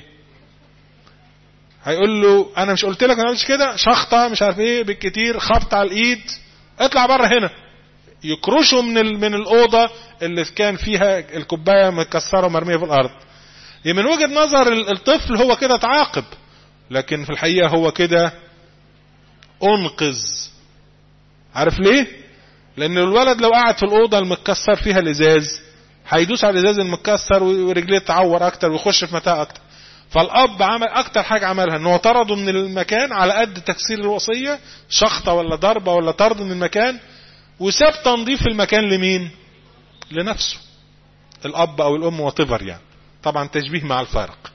A: هيقول له انا مش قلت لك ما تعملش كده شخطه مش عارف ايه بالكتير خبط على الايد اطلع بره هنا يكرشه من ال من الاوضه اللي كان فيها الكوبايه متكسره ومرميه في الارض من وجهه نظر الطفل هو كده تعاقب لكن في الحقيقه هو كده انقذ عارف ليه لان الولد لو قعد في الاوضه المتكسر فيها الازاز هيدوس على الازاز المتكسر ورجليه تعور اكتر ويخش في متاهه اكتر فالاب عمل اكتر حاجه عملها ان هو طرده من المكان على قد تكسير الوصيه شخطه ولا ضربه ولا طرد من المكان وساب تنظيف المكان لمين لنفسه الاب او الام وطفر يعني طبعا تشبيه مع الفارق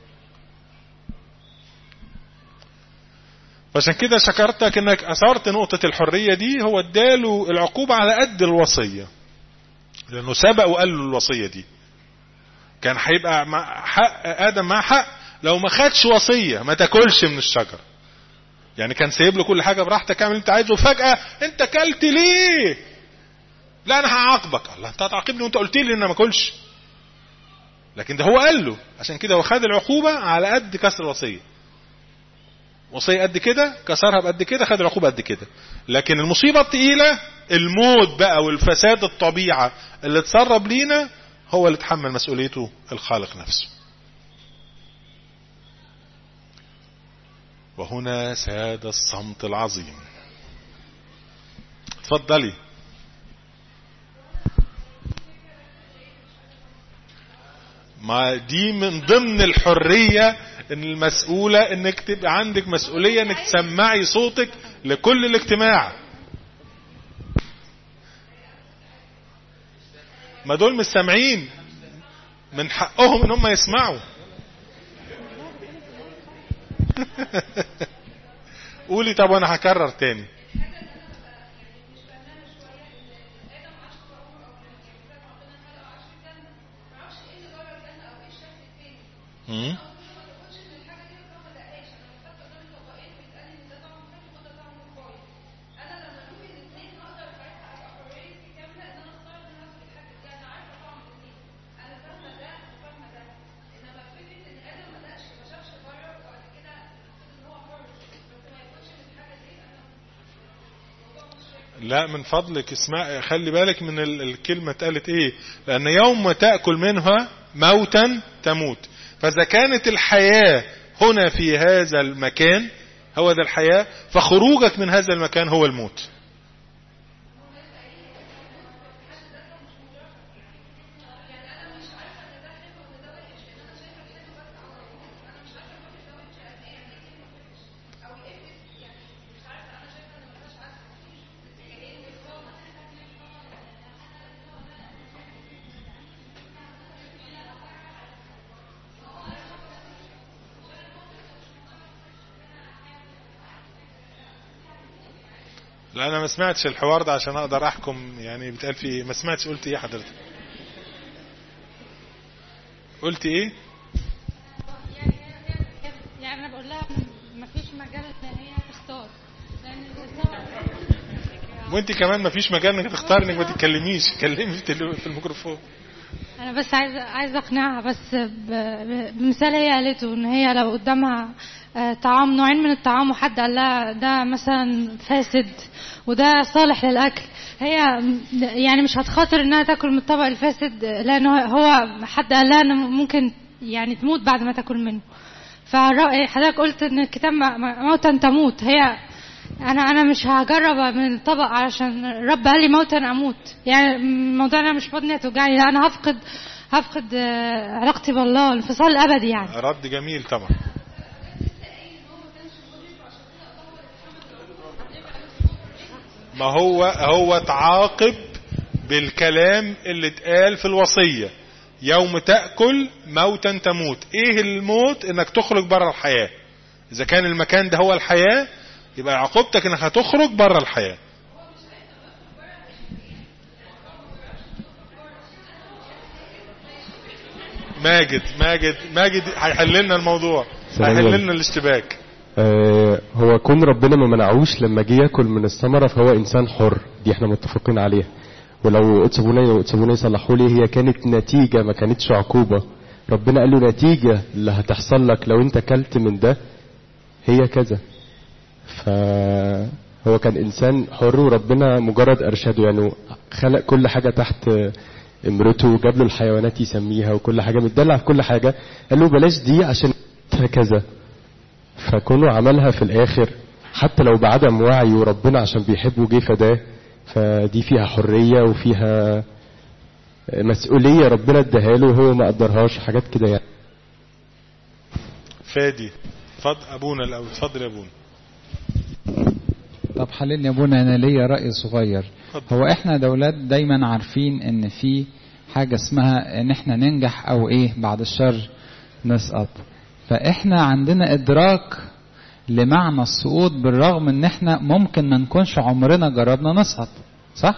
A: فعشان كده شكرتك انك اثرت نقطة الحرية دي هو اداله العقوبة على قد الوصية لانه سبق وقال له الوصية دي كان هيبقى مع حق ادم مع حق لو ما خدش وصية ما تاكلش من الشجر يعني كان سايب له كل حاجة براحتك اعمل اللي انت عايزه وفجأة انت كلت ليه لا انا هعاقبك الله انت هتعاقبني وانت قلت لي ان ما اكلش لكن ده هو قال له عشان كده هو خد العقوبة على قد كسر الوصية وصية قد كده كسرها بقد كده خد العقوبة قد كده لكن المصيبة التقيلة الموت بقى والفساد الطبيعة اللي تسرب لينا هو اللي تحمل مسؤوليته الخالق نفسه وهنا ساد الصمت العظيم اتفضلي ما دي من ضمن الحرية ان المسؤولة انك تبقى عندك مسؤولية انك تسمعي صوتك لكل الاجتماع ما دول مش سامعين من حقهم ان هم يسمعوا قولي طب وانا هكرر تاني امم لا من فضلك اسمع خلي بالك من ال- الكلمة اتقالت ايه لان يوم تأكل منها موتا تموت فاذا كانت الحياة هنا في هذا المكان هو ذا الحياة فخروجك من هذا المكان هو الموت لا انا ما سمعتش الحوار ده عشان اقدر احكم يعني بتقال في ايه ما سمعتش قلت ايه حضرتك قلت ايه
L: يعني انا بقول لها ما فيش مجال ان هي تختار لان الانسان
A: وانت كمان ما فيش مجال انك تختار انك ما تتكلميش كلمي في التلو- في الميكروفون
L: انا بس عايزه عايزه اقنعها بس ب- ب- بمثال هي قالته ان هي لو قدامها آه، طعام نوعين من الطعام وحد قال لها ده مثلا فاسد وده صالح للاكل هي م- يعني مش هتخاطر انها تاكل من الطبق الفاسد لان هو- هو حد قال لها ان ممكن يعني تموت بعد ما تاكل منه فرأي حضرتك قلت ان الكتاب م- م- موتا تموت هي انا انا مش هجرب من الطبق علشان رب قال لي موتا اموت يعني الموضوع انا مش بطني هتوجعني لا انا هفقد هفقد آه، علاقتي بالله الانفصال الابدي يعني
A: رد جميل طبعا ما هو هو تعاقب بالكلام اللي اتقال في الوصية يوم تأكل موتا تموت ايه الموت انك تخرج بره الحياة اذا كان المكان ده هو الحياة يبقى عقوبتك انك هتخرج بره الحياة ماجد ماجد ماجد هيحل لنا الموضوع
M: سلام
A: هيحل
M: عليكم.
A: لنا الاشتباك
M: آه هو كون ربنا ما منعوش لما جه ياكل من الثمره فهو انسان حر دي احنا متفقين عليها ولو اتسابوني واتسابوني صلحوا لي هي كانت نتيجه ما كانتش عقوبه ربنا قال له نتيجه اللي هتحصل لك لو انت كلت من ده هي كذا فهو كان انسان حر وربنا مجرد ارشده يعني خلق كل حاجه تحت امرته وجاب له الحيوانات يسميها وكل حاجه متدلع في كل حاجه قال له بلاش دي عشان كذا فكونه عملها في الاخر حتى لو بعدم وعي وربنا عشان بيحبه جه فداه فدي فيها حريه وفيها مسؤوليه ربنا اداها له وهو ما قدرهاش حاجات كده يعني
A: فادي اتفضل ابونا الاول اتفضل يا ابونا
N: طب حللني يا ابونا انا ليا راي صغير هو احنا دولات دايما عارفين ان في حاجه اسمها ان احنا ننجح او ايه بعد الشر نسقط فاحنا عندنا ادراك لمعنى السقوط بالرغم ان احنا ممكن ما نكونش عمرنا جربنا نسقط صح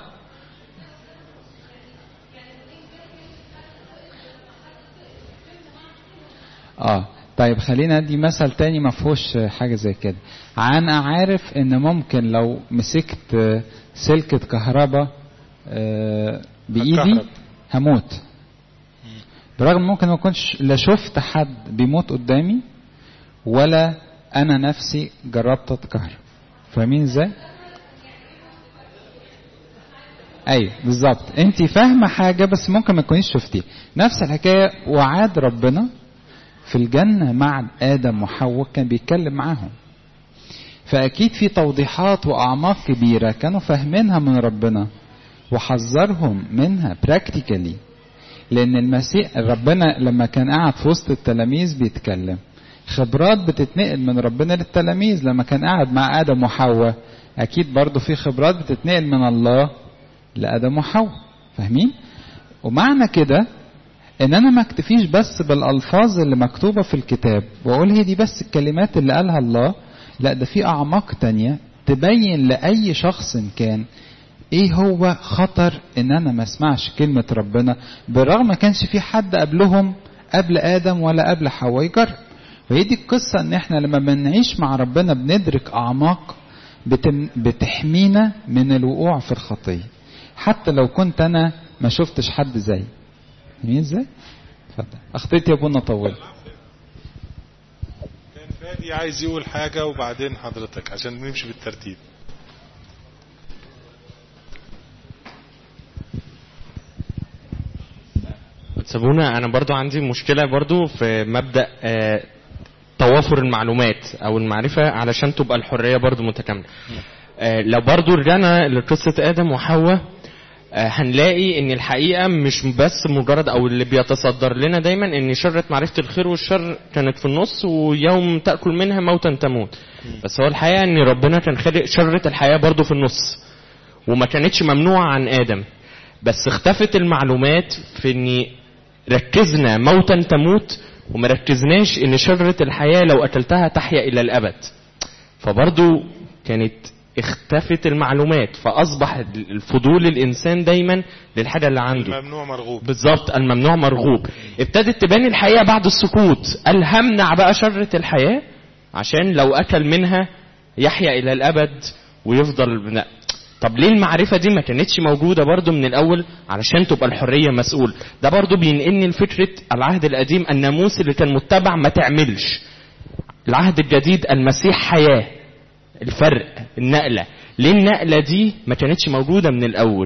N: اه طيب خلينا ادي مثل تاني ما فيهوش حاجه زي كده انا عارف ان ممكن لو مسكت سلكة كهرباء بايدي
A: هتكهرب.
N: هموت برغم ممكن ما اكونش لا شفت حد بيموت قدامي ولا انا نفسي جربت اتكهرب فاهمين ازاي ايوه بالظبط انت فاهمه حاجه بس ممكن ما تكونيش شفتيها نفس الحكايه وعاد ربنا في الجنه مع ادم وحواء كان بيتكلم معاهم فاكيد في توضيحات واعماق كبيره كانوا فاهمينها من ربنا وحذرهم منها براكتيكالي لان المسيح ربنا لما كان قاعد في وسط التلاميذ بيتكلم خبرات بتتنقل من ربنا للتلاميذ لما كان قاعد مع ادم وحواء اكيد برضو في خبرات بتتنقل من الله لادم وحواء فاهمين ومعنى كده ان انا ما اكتفيش بس بالالفاظ اللي مكتوبه في الكتاب واقول هي دي بس الكلمات اللي قالها الله لا ده في اعماق تانية تبين لاي شخص كان ايه هو خطر ان انا ما اسمعش كلمة ربنا بالرغم ما كانش في حد قبلهم قبل ادم ولا قبل حواء يجرب وهي دي القصة ان احنا لما بنعيش مع ربنا بندرك اعماق بتم بتحمينا من الوقوع في الخطية حتى لو كنت انا ما شفتش حد زي مين ازاي اتفضل اخطيت يا ابونا طول
A: كان فادي عايز يقول حاجة وبعدين حضرتك عشان نمشي بالترتيب
F: سابونا انا برضو عندي مشكلة برضو في مبدأ آه، توافر المعلومات او المعرفة علشان تبقى الحرية برضو متكاملة آه، لو برضو رجعنا لقصة ادم وحواء آه، هنلاقي ان الحقيقة مش بس مجرد او اللي بيتصدر لنا دايما ان شرة معرفة الخير والشر كانت في النص ويوم تأكل منها موتا تموت بس هو الحقيقة ان ربنا كان خالق شرة الحياة برضو في النص وما كانتش ممنوعة عن ادم بس اختفت المعلومات في ان ركزنا موتا تموت وما ركزناش ان شجرة الحياة لو اكلتها تحيا الى الابد فبرضو كانت اختفت المعلومات فاصبح الفضول الانسان دايما للحاجة اللي عنده
A: الممنوع مرغوب
F: بالظبط الممنوع مرغوب ابتدت تبان الحقيقة بعد السكوت قال همنع بقى شجرة الحياة عشان لو اكل منها يحيا الى الابد ويفضل لا. طب ليه المعرفة دي ما كانتش موجودة برضو من الأول علشان تبقى الحرية مسؤول ده برضو بينقلني لفكرة العهد القديم الناموس اللي كان متبع ما تعملش العهد الجديد المسيح حياة الفرق النقلة ليه النقلة دي ما كانتش موجودة من الأول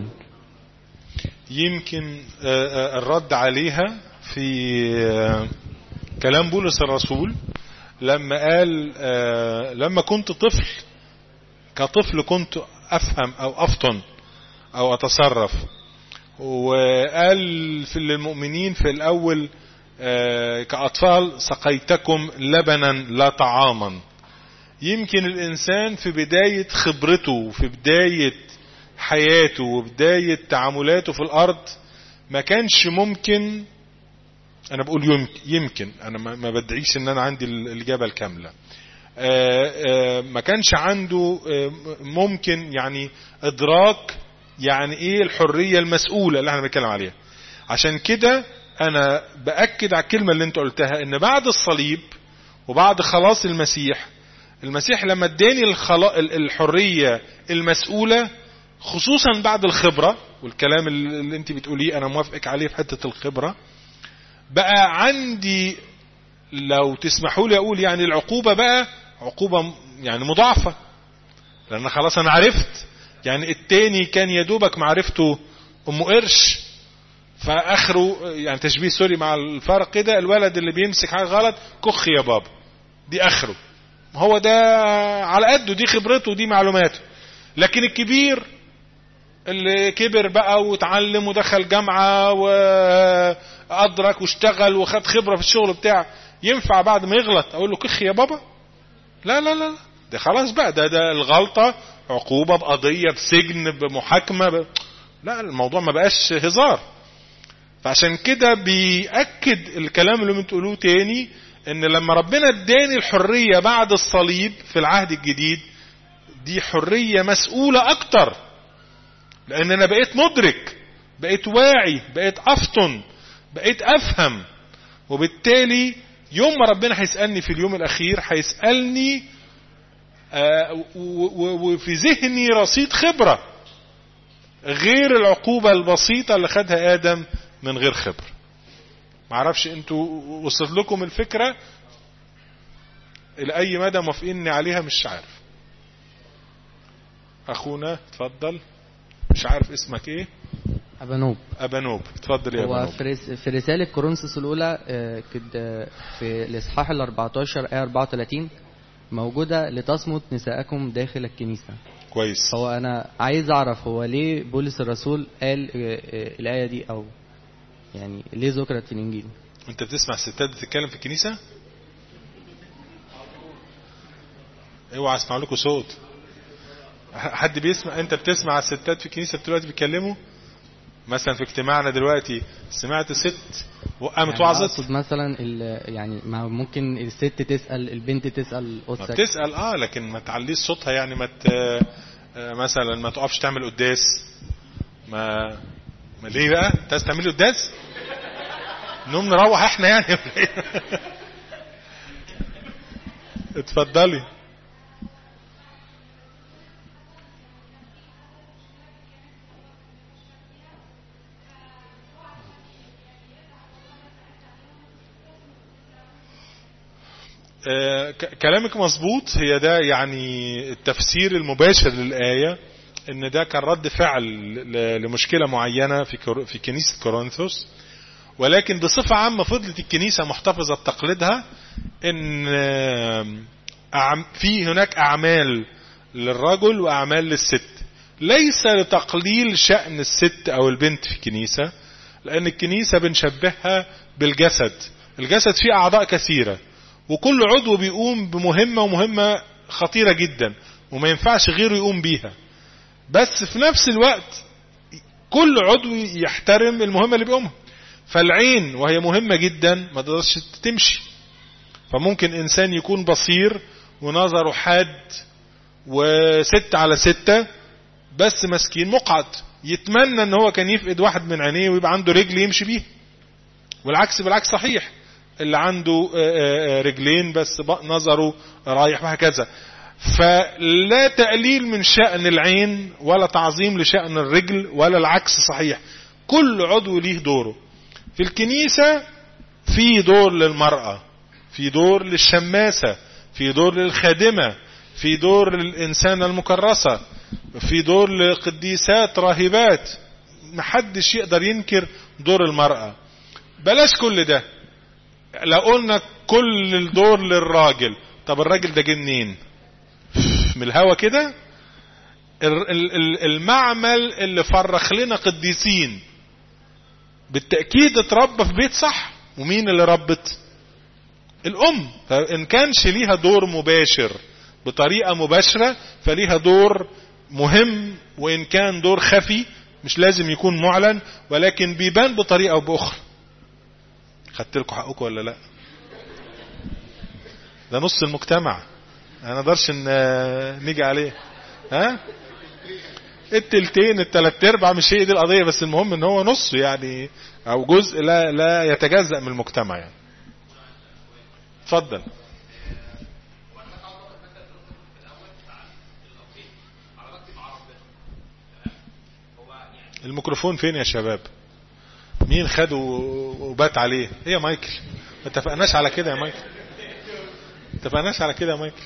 A: يمكن آه، آه، الرد عليها في آه، كلام بولس الرسول لما قال آه، لما كنت طفل كطفل كنت افهم او افطن او اتصرف وقال في للمؤمنين في الاول آه، كاطفال سقيتكم لبنا لا طعاما يمكن الانسان في بداية خبرته وفي بداية حياته وبداية تعاملاته في الارض ما كانش ممكن انا بقول يمكن, يمكن انا ما ما بدعيش ان انا عندي الاجابة الكاملة آه، آه، ما كانش عنده آه، ممكن يعني ادراك يعني ايه الحرية المسؤولة اللي احنا بنتكلم عليها عشان كده انا باكد على الكلمة اللي انت قلتها ان بعد الصليب وبعد خلاص المسيح المسيح لما اداني الخلا... ال- الحرية المسؤولة خصوصا بعد الخبرة والكلام اللي اللي انت بتقوليه انا موافقك عليه في حتة الخبرة بقى عندي لو تسمحوا لي اقول يعني العقوبة بقى عقوبة م- يعني مضاعفة لان خلاص انا عرفت يعني التاني كان يدوبك معرفته ام قرش فاخره يعني تشبيه سوري مع الفرق كده الولد اللي بيمسك حاجه غلط كخ يا بابا دي اخره هو ده على قده دي خبرته ودي معلوماته لكن الكبير اللي كبر بقى واتعلم ودخل جامعة وأدرك واشتغل وخد خبرة في الشغل بتاعه ينفع بعد ما يغلط أقول له كخ يا بابا لا لا لا لا. ده خلاص بقى ده ده الغلطة عقوبة بقضية بسجن بمحاكمة ب... لا الموضوع ما بقاش هزار فعشان كده بيأكد الكلام اللي بتقولوه تاني ان لما ربنا اداني الحرية بعد الصليب في العهد الجديد دي حرية مسؤولة اكتر لان انا بقيت مدرك بقيت واعي بقيت افطن بقيت افهم وبالتالي يوم ما ربنا هيسألني في اليوم الاخير هيسألني آه، و- و- وفي ذهني رصيد خبرة غير العقوبة البسيطة اللي خدها آدم من غير خبرة معرفش انتوا وصلت لكم الفكرة إلى أي مدى موافقيني عليها مش عارف أخونا اتفضل مش عارف اسمك ايه
E: أبانوب
A: أبانوب اتفضل يا
E: هو
A: أبانوب
E: في رس- في رسالة كورنثوس الأولى آه، كده في الإصحاح ال 14 آية 34 موجودة لتصمت نساءكم داخل الكنيسة
A: كويس
E: هو أنا عايز أعرف هو ليه بولس الرسول قال آه، آه، الآية دي أو يعني ليه ذكرت في الإنجيل
A: انت بتسمع الستات بتتكلم في الكنيسة اوعى اسمع لكم صوت ح- حد بيسمع انت بتسمع الستات في الكنيسة دلوقتي بيتكلموا مثلا في اجتماعنا دلوقتي سمعت ست وقامت
E: يعني
A: وعظت
E: أقصد مثلا ال- يعني ما ممكن الست تسأل البنت تسأل
A: ما
E: أسك
A: بتسأل اه لكن ما تعليش صوتها يعني ما ت... آه، مثلا ما تقفش تعمل قداس ما ما ليه بقى انت عايز تعملي قداس نقوم نروح احنا يعني ولا إيه؟ اتفضلي آه، ك- كلامك مظبوط هي ده يعني التفسير المباشر للآية ان ده كان رد فعل ل- لمشكلة معينة في كور- في كنيسة كورنثوس ولكن بصفة عامة فضلت الكنيسة محتفظة بتقليدها ان آه، أعم- في هناك اعمال للرجل واعمال للست ليس لتقليل شأن الست او البنت في الكنيسة لان الكنيسة بنشبهها بالجسد الجسد فيه اعضاء كثيرة وكل عضو بيقوم بمهمة ومهمة خطيرة جدا وما ينفعش غيره يقوم بيها بس في نفس الوقت كل عضو يحترم المهمة اللي بيقومها فالعين وهي مهمة جدا ما تقدرش تمشي فممكن انسان يكون بصير ونظره حاد وست على ستة بس مسكين مقعد يتمنى ان هو كان يفقد واحد من عينيه ويبقى عنده رجل يمشي بيه والعكس بالعكس صحيح اللي عنده آه، آه، رجلين بس بق- نظره رايح وهكذا فلا تقليل من شأن العين ولا تعظيم لشأن الرجل ولا العكس صحيح كل عضو ليه دوره في الكنيسة في دور للمرأة في دور للشماسة في دور للخادمة في دور للإنسانة المكرسة في دور لقديسات راهبات محدش يقدر ينكر دور المرأة بلاش كل ده لو قلنا كل الدور للراجل طب الراجل ده جه منين من الهوا كده ال- ال- ال- المعمل اللي فرخ لنا قديسين بالتأكيد اتربى في بيت صح ومين اللي ربت الأم فإن كانش ليها دور مباشر بطريقة مباشرة فليها دور مهم وإن كان دور خفي مش لازم يكون معلن ولكن بيبان بطريقة أو بأخرى خدت لكم حقكم ولا لا ده نص المجتمع انا نقدرش ان نيجي عليه ها التلتين التلات ارباع مش هي دي القضيه بس المهم ان هو نص يعني او جزء لا لا يتجزأ من المجتمع يعني اتفضل الميكروفون فين يا شباب مين خده وبات عليه هي إيه مايكل ما اتفقناش على كده يا مايكل ما اتفقناش على كده يا مايكل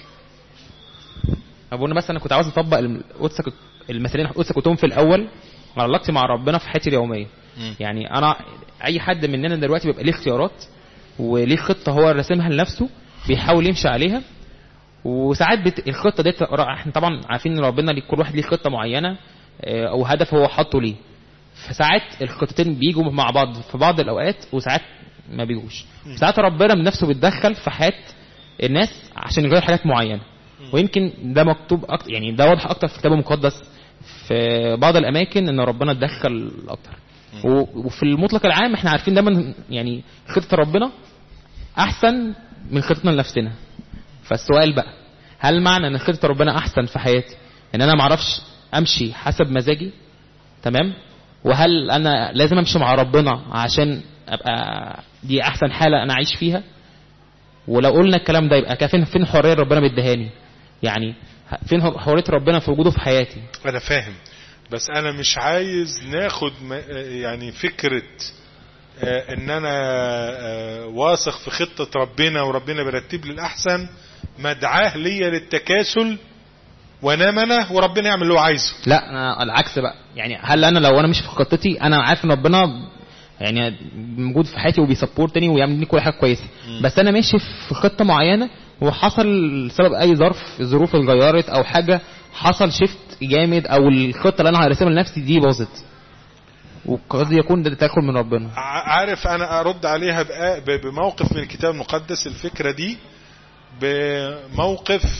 G: ابونا بس انا كنت عاوز اطبق القدس المثالين القدس كنتهم في الاول على علاقتي مع ربنا في حياتي اليوميه
A: مم.
G: يعني انا اي حد مننا دلوقتي بيبقى ليه اختيارات وليه خطه هو راسمها لنفسه بيحاول يمشي عليها وساعات بت... الخطه دي احنا طبعا عارفين ان ربنا ليه كل واحد ليه خطه معينه آه، او هدف هو حاطه ليه فساعات الخطتين بيجوا مع بعض في بعض الاوقات وساعات ما بيجوش ساعات ربنا بنفسه بيتدخل في حياه الناس عشان يغير حاجات معينه ويمكن ده مكتوب أكتر يعني ده واضح اكتر في الكتاب المقدس في بعض الاماكن ان ربنا اتدخل اكتر و- وفي المطلق العام احنا عارفين دايما يعني خطه ربنا احسن من خطتنا لنفسنا فالسؤال بقى هل معنى ان خطه ربنا احسن في حياتي ان انا ما اعرفش امشي حسب مزاجي تمام وهل انا لازم امشي مع ربنا عشان ابقى دي احسن حاله انا اعيش فيها ولو قلنا الكلام ده يبقى فين فين الحريه اللي ربنا مديهاني يعني فين حريه ربنا في وجوده في حياتي
A: انا فاهم بس انا مش عايز ناخد م- يعني فكرة آه، ان انا آه، واثق في خطة ربنا وربنا بيرتب لي الاحسن مدعاه ليا للتكاسل وانام انا وربنا يعمل اللي هو عايزه
G: لا انا العكس بقى يعني هل انا لو انا مش في خطتي انا عارف ان ربنا يعني موجود في حياتي وبيسبورتني ويعمل لي كل حاجه كويسه بس انا ماشي في خطه معينه وحصل سبب اي ظرف ظروف اتغيرت او حاجه حصل شيفت جامد او الخطه اللي انا هرسمها لنفسي دي باظت وقد يكون ده تدخل من ربنا
A: ع- عارف انا ارد عليها بآ- ب- بموقف من الكتاب المقدس الفكرة دي بموقف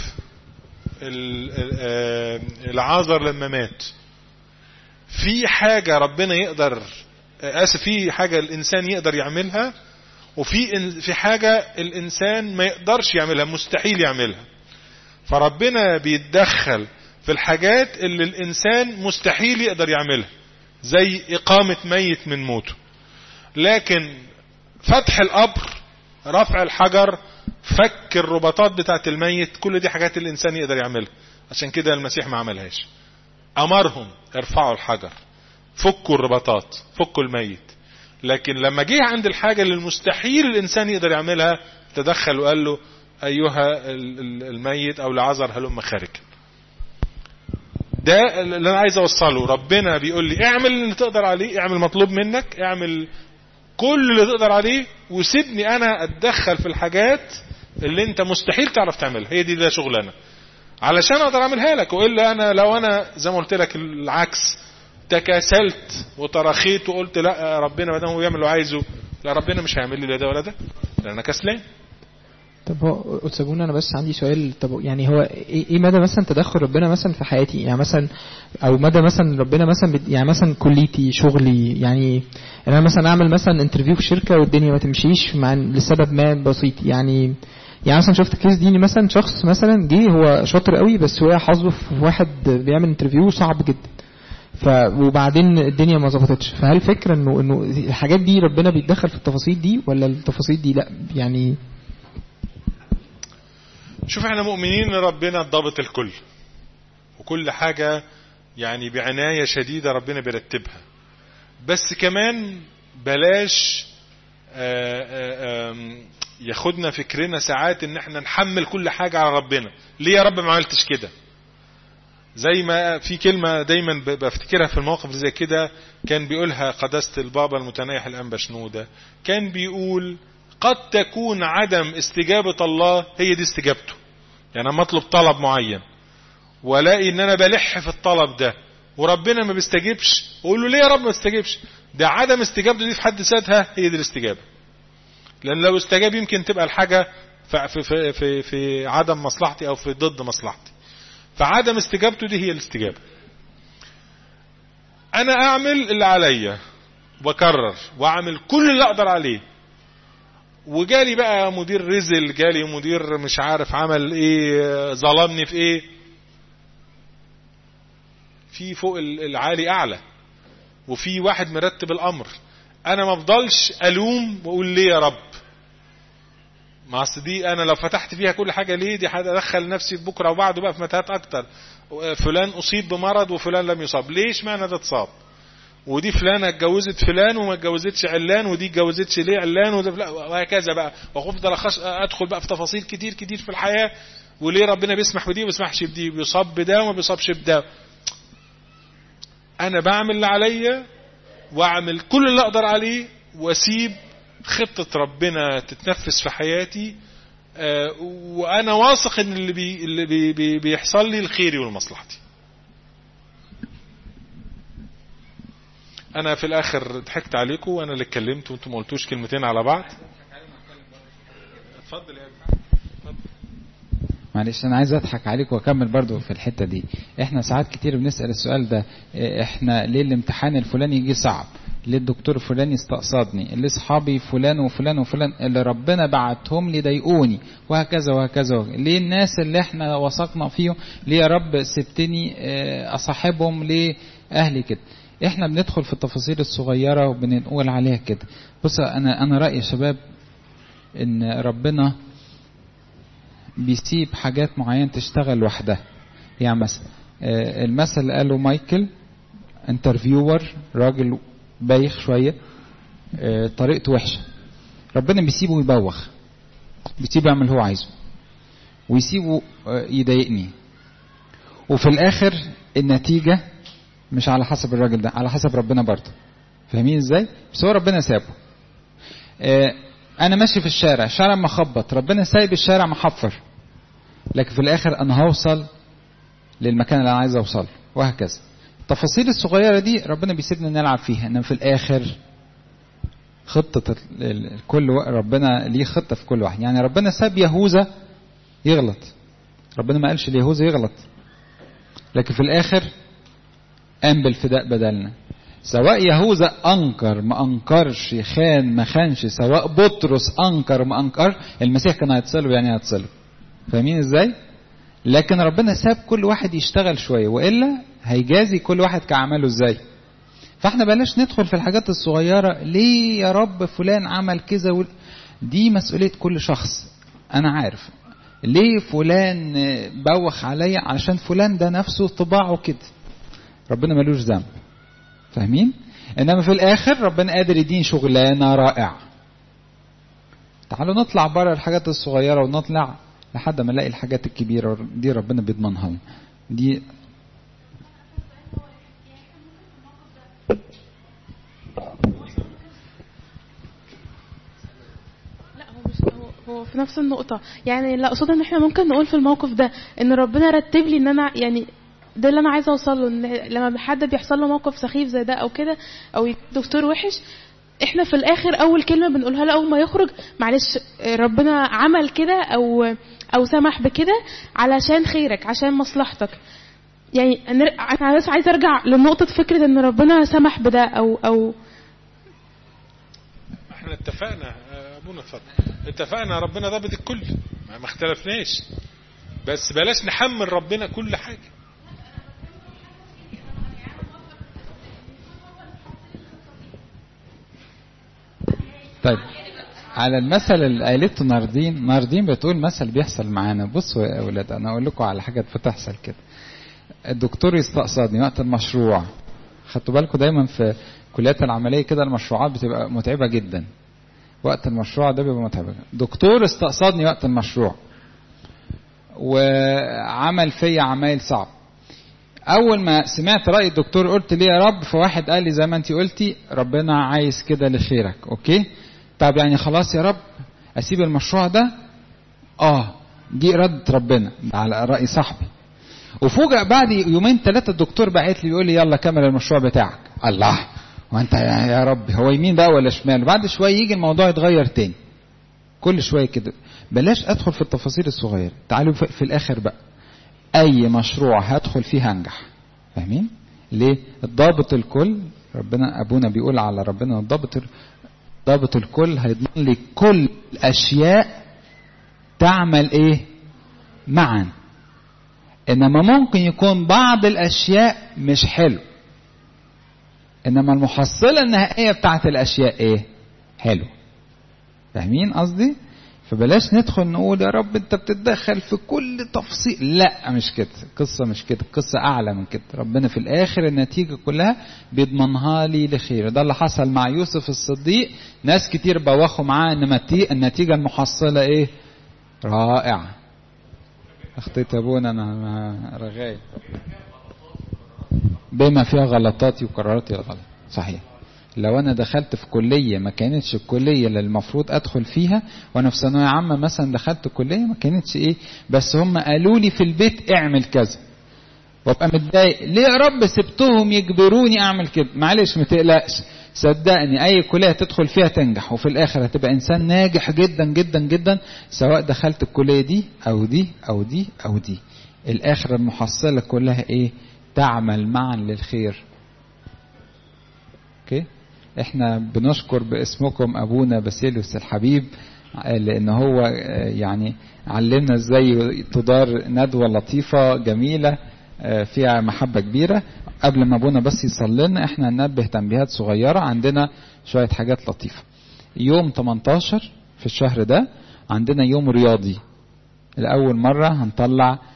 A: ال- ال- آه، العازر لما مات في حاجة ربنا يقدر آه، اسف في حاجة الانسان يقدر يعملها وفي إن- في حاجة الانسان ما يقدرش يعملها مستحيل يعملها فربنا بيتدخل في الحاجات اللي الانسان مستحيل يقدر يعملها زي اقامة ميت من موته لكن فتح القبر رفع الحجر فك الرباطات بتاعت الميت كل دي حاجات الانسان يقدر يعملها عشان كده المسيح ما عملهاش امرهم ارفعوا الحجر فكوا الرباطات فكوا الميت لكن لما جه عند الحاجة اللي المستحيل الانسان يقدر يعملها تدخل وقال له ايها ال- ال- الميت او لعذر هلم خارج ده اللي انا عايز اوصله ربنا بيقول لي اعمل اللي تقدر عليه اعمل مطلوب منك اعمل كل اللي تقدر عليه وسيبني انا اتدخل في الحاجات اللي انت مستحيل تعرف تعملها هي دي ده شغلنا علشان اقدر اعملها لك والا انا لو انا زي ما قلت لك العكس تكاسلت وترخيت وقلت لا ربنا ما دام هو بيعمل اللي عايزه لا ربنا مش هيعمل لي لا ده ولا ده لان انا كسلان
J: طب هو أتسابونا أنا بس عندي سؤال طب يعني هو إيه إيه مدى مثلا تدخل ربنا مثلا في حياتي يعني مثلا أو مدى مثلا ربنا مثلا بد- يعني مثلا كليتي شغلي يعني أنا مثلا أعمل مثلا انترفيو في شركة والدنيا ما تمشيش مع لسبب ما بسيط يعني يعني مثلا شفت كيس ديني مثلا شخص مثلا جه هو شاطر قوي بس هو حظه في واحد بيعمل انترفيو صعب جدا ف وبعدين الدنيا ما ظبطتش فهل فكرة انه انه الحاجات دي ربنا بيتدخل في التفاصيل دي ولا التفاصيل دي لا يعني
A: شوف احنا مؤمنين ان ربنا ضابط الكل وكل حاجة يعني بعناية شديدة ربنا بيرتبها بس كمان بلاش آه، آه، آم، ياخدنا فكرنا ساعات ان احنا نحمل كل حاجة على ربنا ليه يا رب ما عملتش كده زي ما في كلمة دايما ب- بفتكرها في المواقف اللي زي كده كان بيقولها قداسة البابا المتنيح الأنبا شنودة كان بيقول قد تكون عدم استجابة الله هي دي استجابته يعني انا مطلب طلب معين والاقي ان انا بلح في الطلب ده وربنا ما بيستجيبش اقول له ليه يا رب ما بيستجيبش ده عدم استجابته دي في حد ذاتها هي دي الاستجابه لان لو استجاب يمكن تبقى الحاجه في في في في, في عدم مصلحتي او في ضد مصلحتي فعدم استجابته دي هي الاستجابه انا اعمل اللي عليا وبكرر واعمل كل اللي اقدر عليه وجالي بقى مدير رزل جالي مدير مش عارف عمل ايه ظلمني في ايه في فوق العالي اعلى وفي واحد مرتب الامر انا ما افضلش الوم واقول ليه يا رب ما اصل دي انا لو فتحت فيها كل حاجه ليه دي هدخل نفسي في بكره وبعده بقى في متاهات اكتر فلان اصيب بمرض وفلان لم يصاب ليش معنى ده اتصاب ودي فلانة اتجوزت فلان وما اتجوزتش علان ودي اتجوزتش ليه علان وده فلان وهكذا بقى وافضل أخش ادخل بقى في تفاصيل كتير كتير في الحياة وليه ربنا بيسمح بدي وما بيسمحش بدي بيصاب بده وما بيصابش بده انا بعمل اللي عليا واعمل كل اللي اقدر عليه واسيب خطة ربنا تتنفس في حياتي آه، وانا واثق ان اللي, بي اللي بي بي بيحصل لي الخيري ولمصلحتي انا في الاخر ضحكت عليكم وانا اللي اتكلمت وانتم ما قلتوش كلمتين على بعض اتفضل يا
N: معلش انا عايز اضحك عليك واكمل برضو في الحته دي احنا ساعات كتير بنسال السؤال ده إيه، احنا ليه الامتحان الفلاني يجي صعب ليه الدكتور الفلاني استقصدني ليه اصحابي فلان وفلان وفلان اللي ربنا بعتهم لي ضايقوني وهكذا وهكذا وهكذا. ليه الناس اللي احنا وثقنا فيهم ليه يا رب سبتني آه، اصاحبهم ليه اهلي كده احنا بندخل في التفاصيل الصغيره وبنقول عليها كده بص انا انا رايي يا شباب ان ربنا بيسيب حاجات معينة تشتغل لوحدها يعني مثلا آه، المثل اللي قاله مايكل انترفيور راجل بايخ شوية آه، طريقته وحشة ربنا بيسيبه يبوخ بيسيبه يعمل اللي هو عايزه ويسيبه آه، يضايقني وفي الاخر النتيجة مش على حسب الراجل ده على حسب ربنا برضه فاهمين ازاي بس هو ربنا سابه آه، انا ماشي في الشارع الشارع مخبط ربنا سايب الشارع محفر لكن في الاخر انا هوصل للمكان اللي انا عايز اوصل وهكذا التفاصيل الصغيره دي ربنا بيسيبنا نلعب فيها انما في الاخر خطه ال- ال- كل و- ربنا ليه خطه في كل واحد يعني ربنا ساب يهوذا يغلط ربنا ما قالش ليهوذا يغلط لكن في الاخر قام بالفداء بدلنا سواء يهوذا انكر ما انكرش خان ما خانش سواء بطرس انكر ما انكر المسيح كان هيتصلب يعني هيتصلب فاهمين ازاي لكن ربنا ساب كل واحد يشتغل شويه والا هيجازي كل واحد كعمله ازاي فاحنا بلاش ندخل في الحاجات الصغيره ليه يا رب فلان عمل كذا وال- دي مسؤوليه كل شخص انا عارف ليه فلان بوخ عليا عشان فلان ده نفسه طباعه كده ربنا ملوش ذنب فاهمين انما في الاخر ربنا قادر يديني شغلانه رائعه تعالوا نطلع بره الحاجات الصغيره ونطلع لحد ما نلاقي الحاجات الكبيره دي ربنا بيضمنها لنا دي
K: لا هو مش هو, هو في نفس النقطة يعني لا أقصد إن إحنا ممكن نقول في الموقف ده إن ربنا رتب لي إن أنا يعني ده اللي أنا عايزة أوصل له إن لما حد بيحصل له موقف سخيف زي ده أو كده أو يكون دكتور وحش إحنا في الآخر أول كلمة بنقولها له أول ما يخرج معلش ربنا عمل كده أو أو سمح بكده علشان خيرك عشان مصلحتك يعني أنا أنا بس عايزة أرجع لنقطة فكرة إن ربنا سمح بده أو أو
A: احنا اتفقنا آه، ابونا اتفضل اتفقنا ربنا ضابط الكل ما ما اختلفناش بس بلاش نحمل ربنا كل حاجة
N: طيب على المثل اللي قالته ناردين ناردين بتقول مثل بيحصل معانا بصوا يا اولاد انا اقول لكم على حاجه بتحصل كده الدكتور يستقصدني وقت المشروع خدتوا بالكم دايما في كليات العمليه كده المشروعات بتبقى متعبه جدا وقت المشروع ده بيبقى متعب دكتور استقصدني وقت المشروع وعمل فيا عمايل صعب اول ما سمعت راي الدكتور قلت ليه يا رب فواحد قال لي زي ما انت قلتي ربنا عايز كده لخيرك اوكي طب يعني خلاص يا رب اسيب المشروع ده اه دي اراده ربنا ده على راي صاحبي وفوجئ بعد يومين ثلاثه الدكتور بعت لي يقول لي يلا كمل المشروع بتاعك الله وانت يا يا رب هو يمين بقى ولا شمال بعد شويه يجي الموضوع يتغير تاني كل شويه كده بلاش ادخل في التفاصيل الصغيره تعالوا في في الاخر بقى اي مشروع هدخل فيه هنجح فاهمين ليه الضابط الكل ربنا ابونا بيقول على ربنا الضابط ال- ضابط الكل هيضمن لي كل الاشياء تعمل ايه معا انما ممكن يكون بعض الاشياء مش حلو انما المحصله النهائيه بتاعت الاشياء ايه حلو فاهمين قصدي فبلاش ندخل نقول يا رب انت بتتدخل في كل تفصيل لا مش كده القصة مش كده القصة أعلى من كده ربنا في الآخر النتيجة كلها بيضمنها لي لخير ده اللي حصل مع يوسف الصديق ناس كتير بواخوا معاه ان النتيجة المحصلة ايه رائعة اخطيت يا ابونا انا رغاي بما فيها غلطاتي وقراراتي الغلط صحيح لو انا دخلت في كليه ما كانتش الكليه اللي المفروض ادخل فيها وانا في ثانويه عامه مثلا دخلت كليه ما كانتش ايه بس هم قالوا لي في البيت اعمل كذا وابقى متضايق ليه يا رب سبتهم يجبروني اعمل كده معلش ما تقلقش صدقني اي كليه تدخل فيها تنجح وفي الاخر هتبقى انسان ناجح جدا جدا جدا سواء دخلت الكليه دي او دي او دي او دي الاخر المحصله كلها ايه تعمل معا للخير اوكي احنا بنشكر باسمكم ابونا باسيليوس الحبيب لان هو يعني علمنا ازاي تدار ندوه لطيفه جميله فيها محبه كبيره قبل ما ابونا بس يصلي لنا احنا ننبه تنبيهات صغيره عندنا شويه حاجات لطيفه يوم 18 في الشهر ده عندنا يوم رياضي لاول مره هنطلع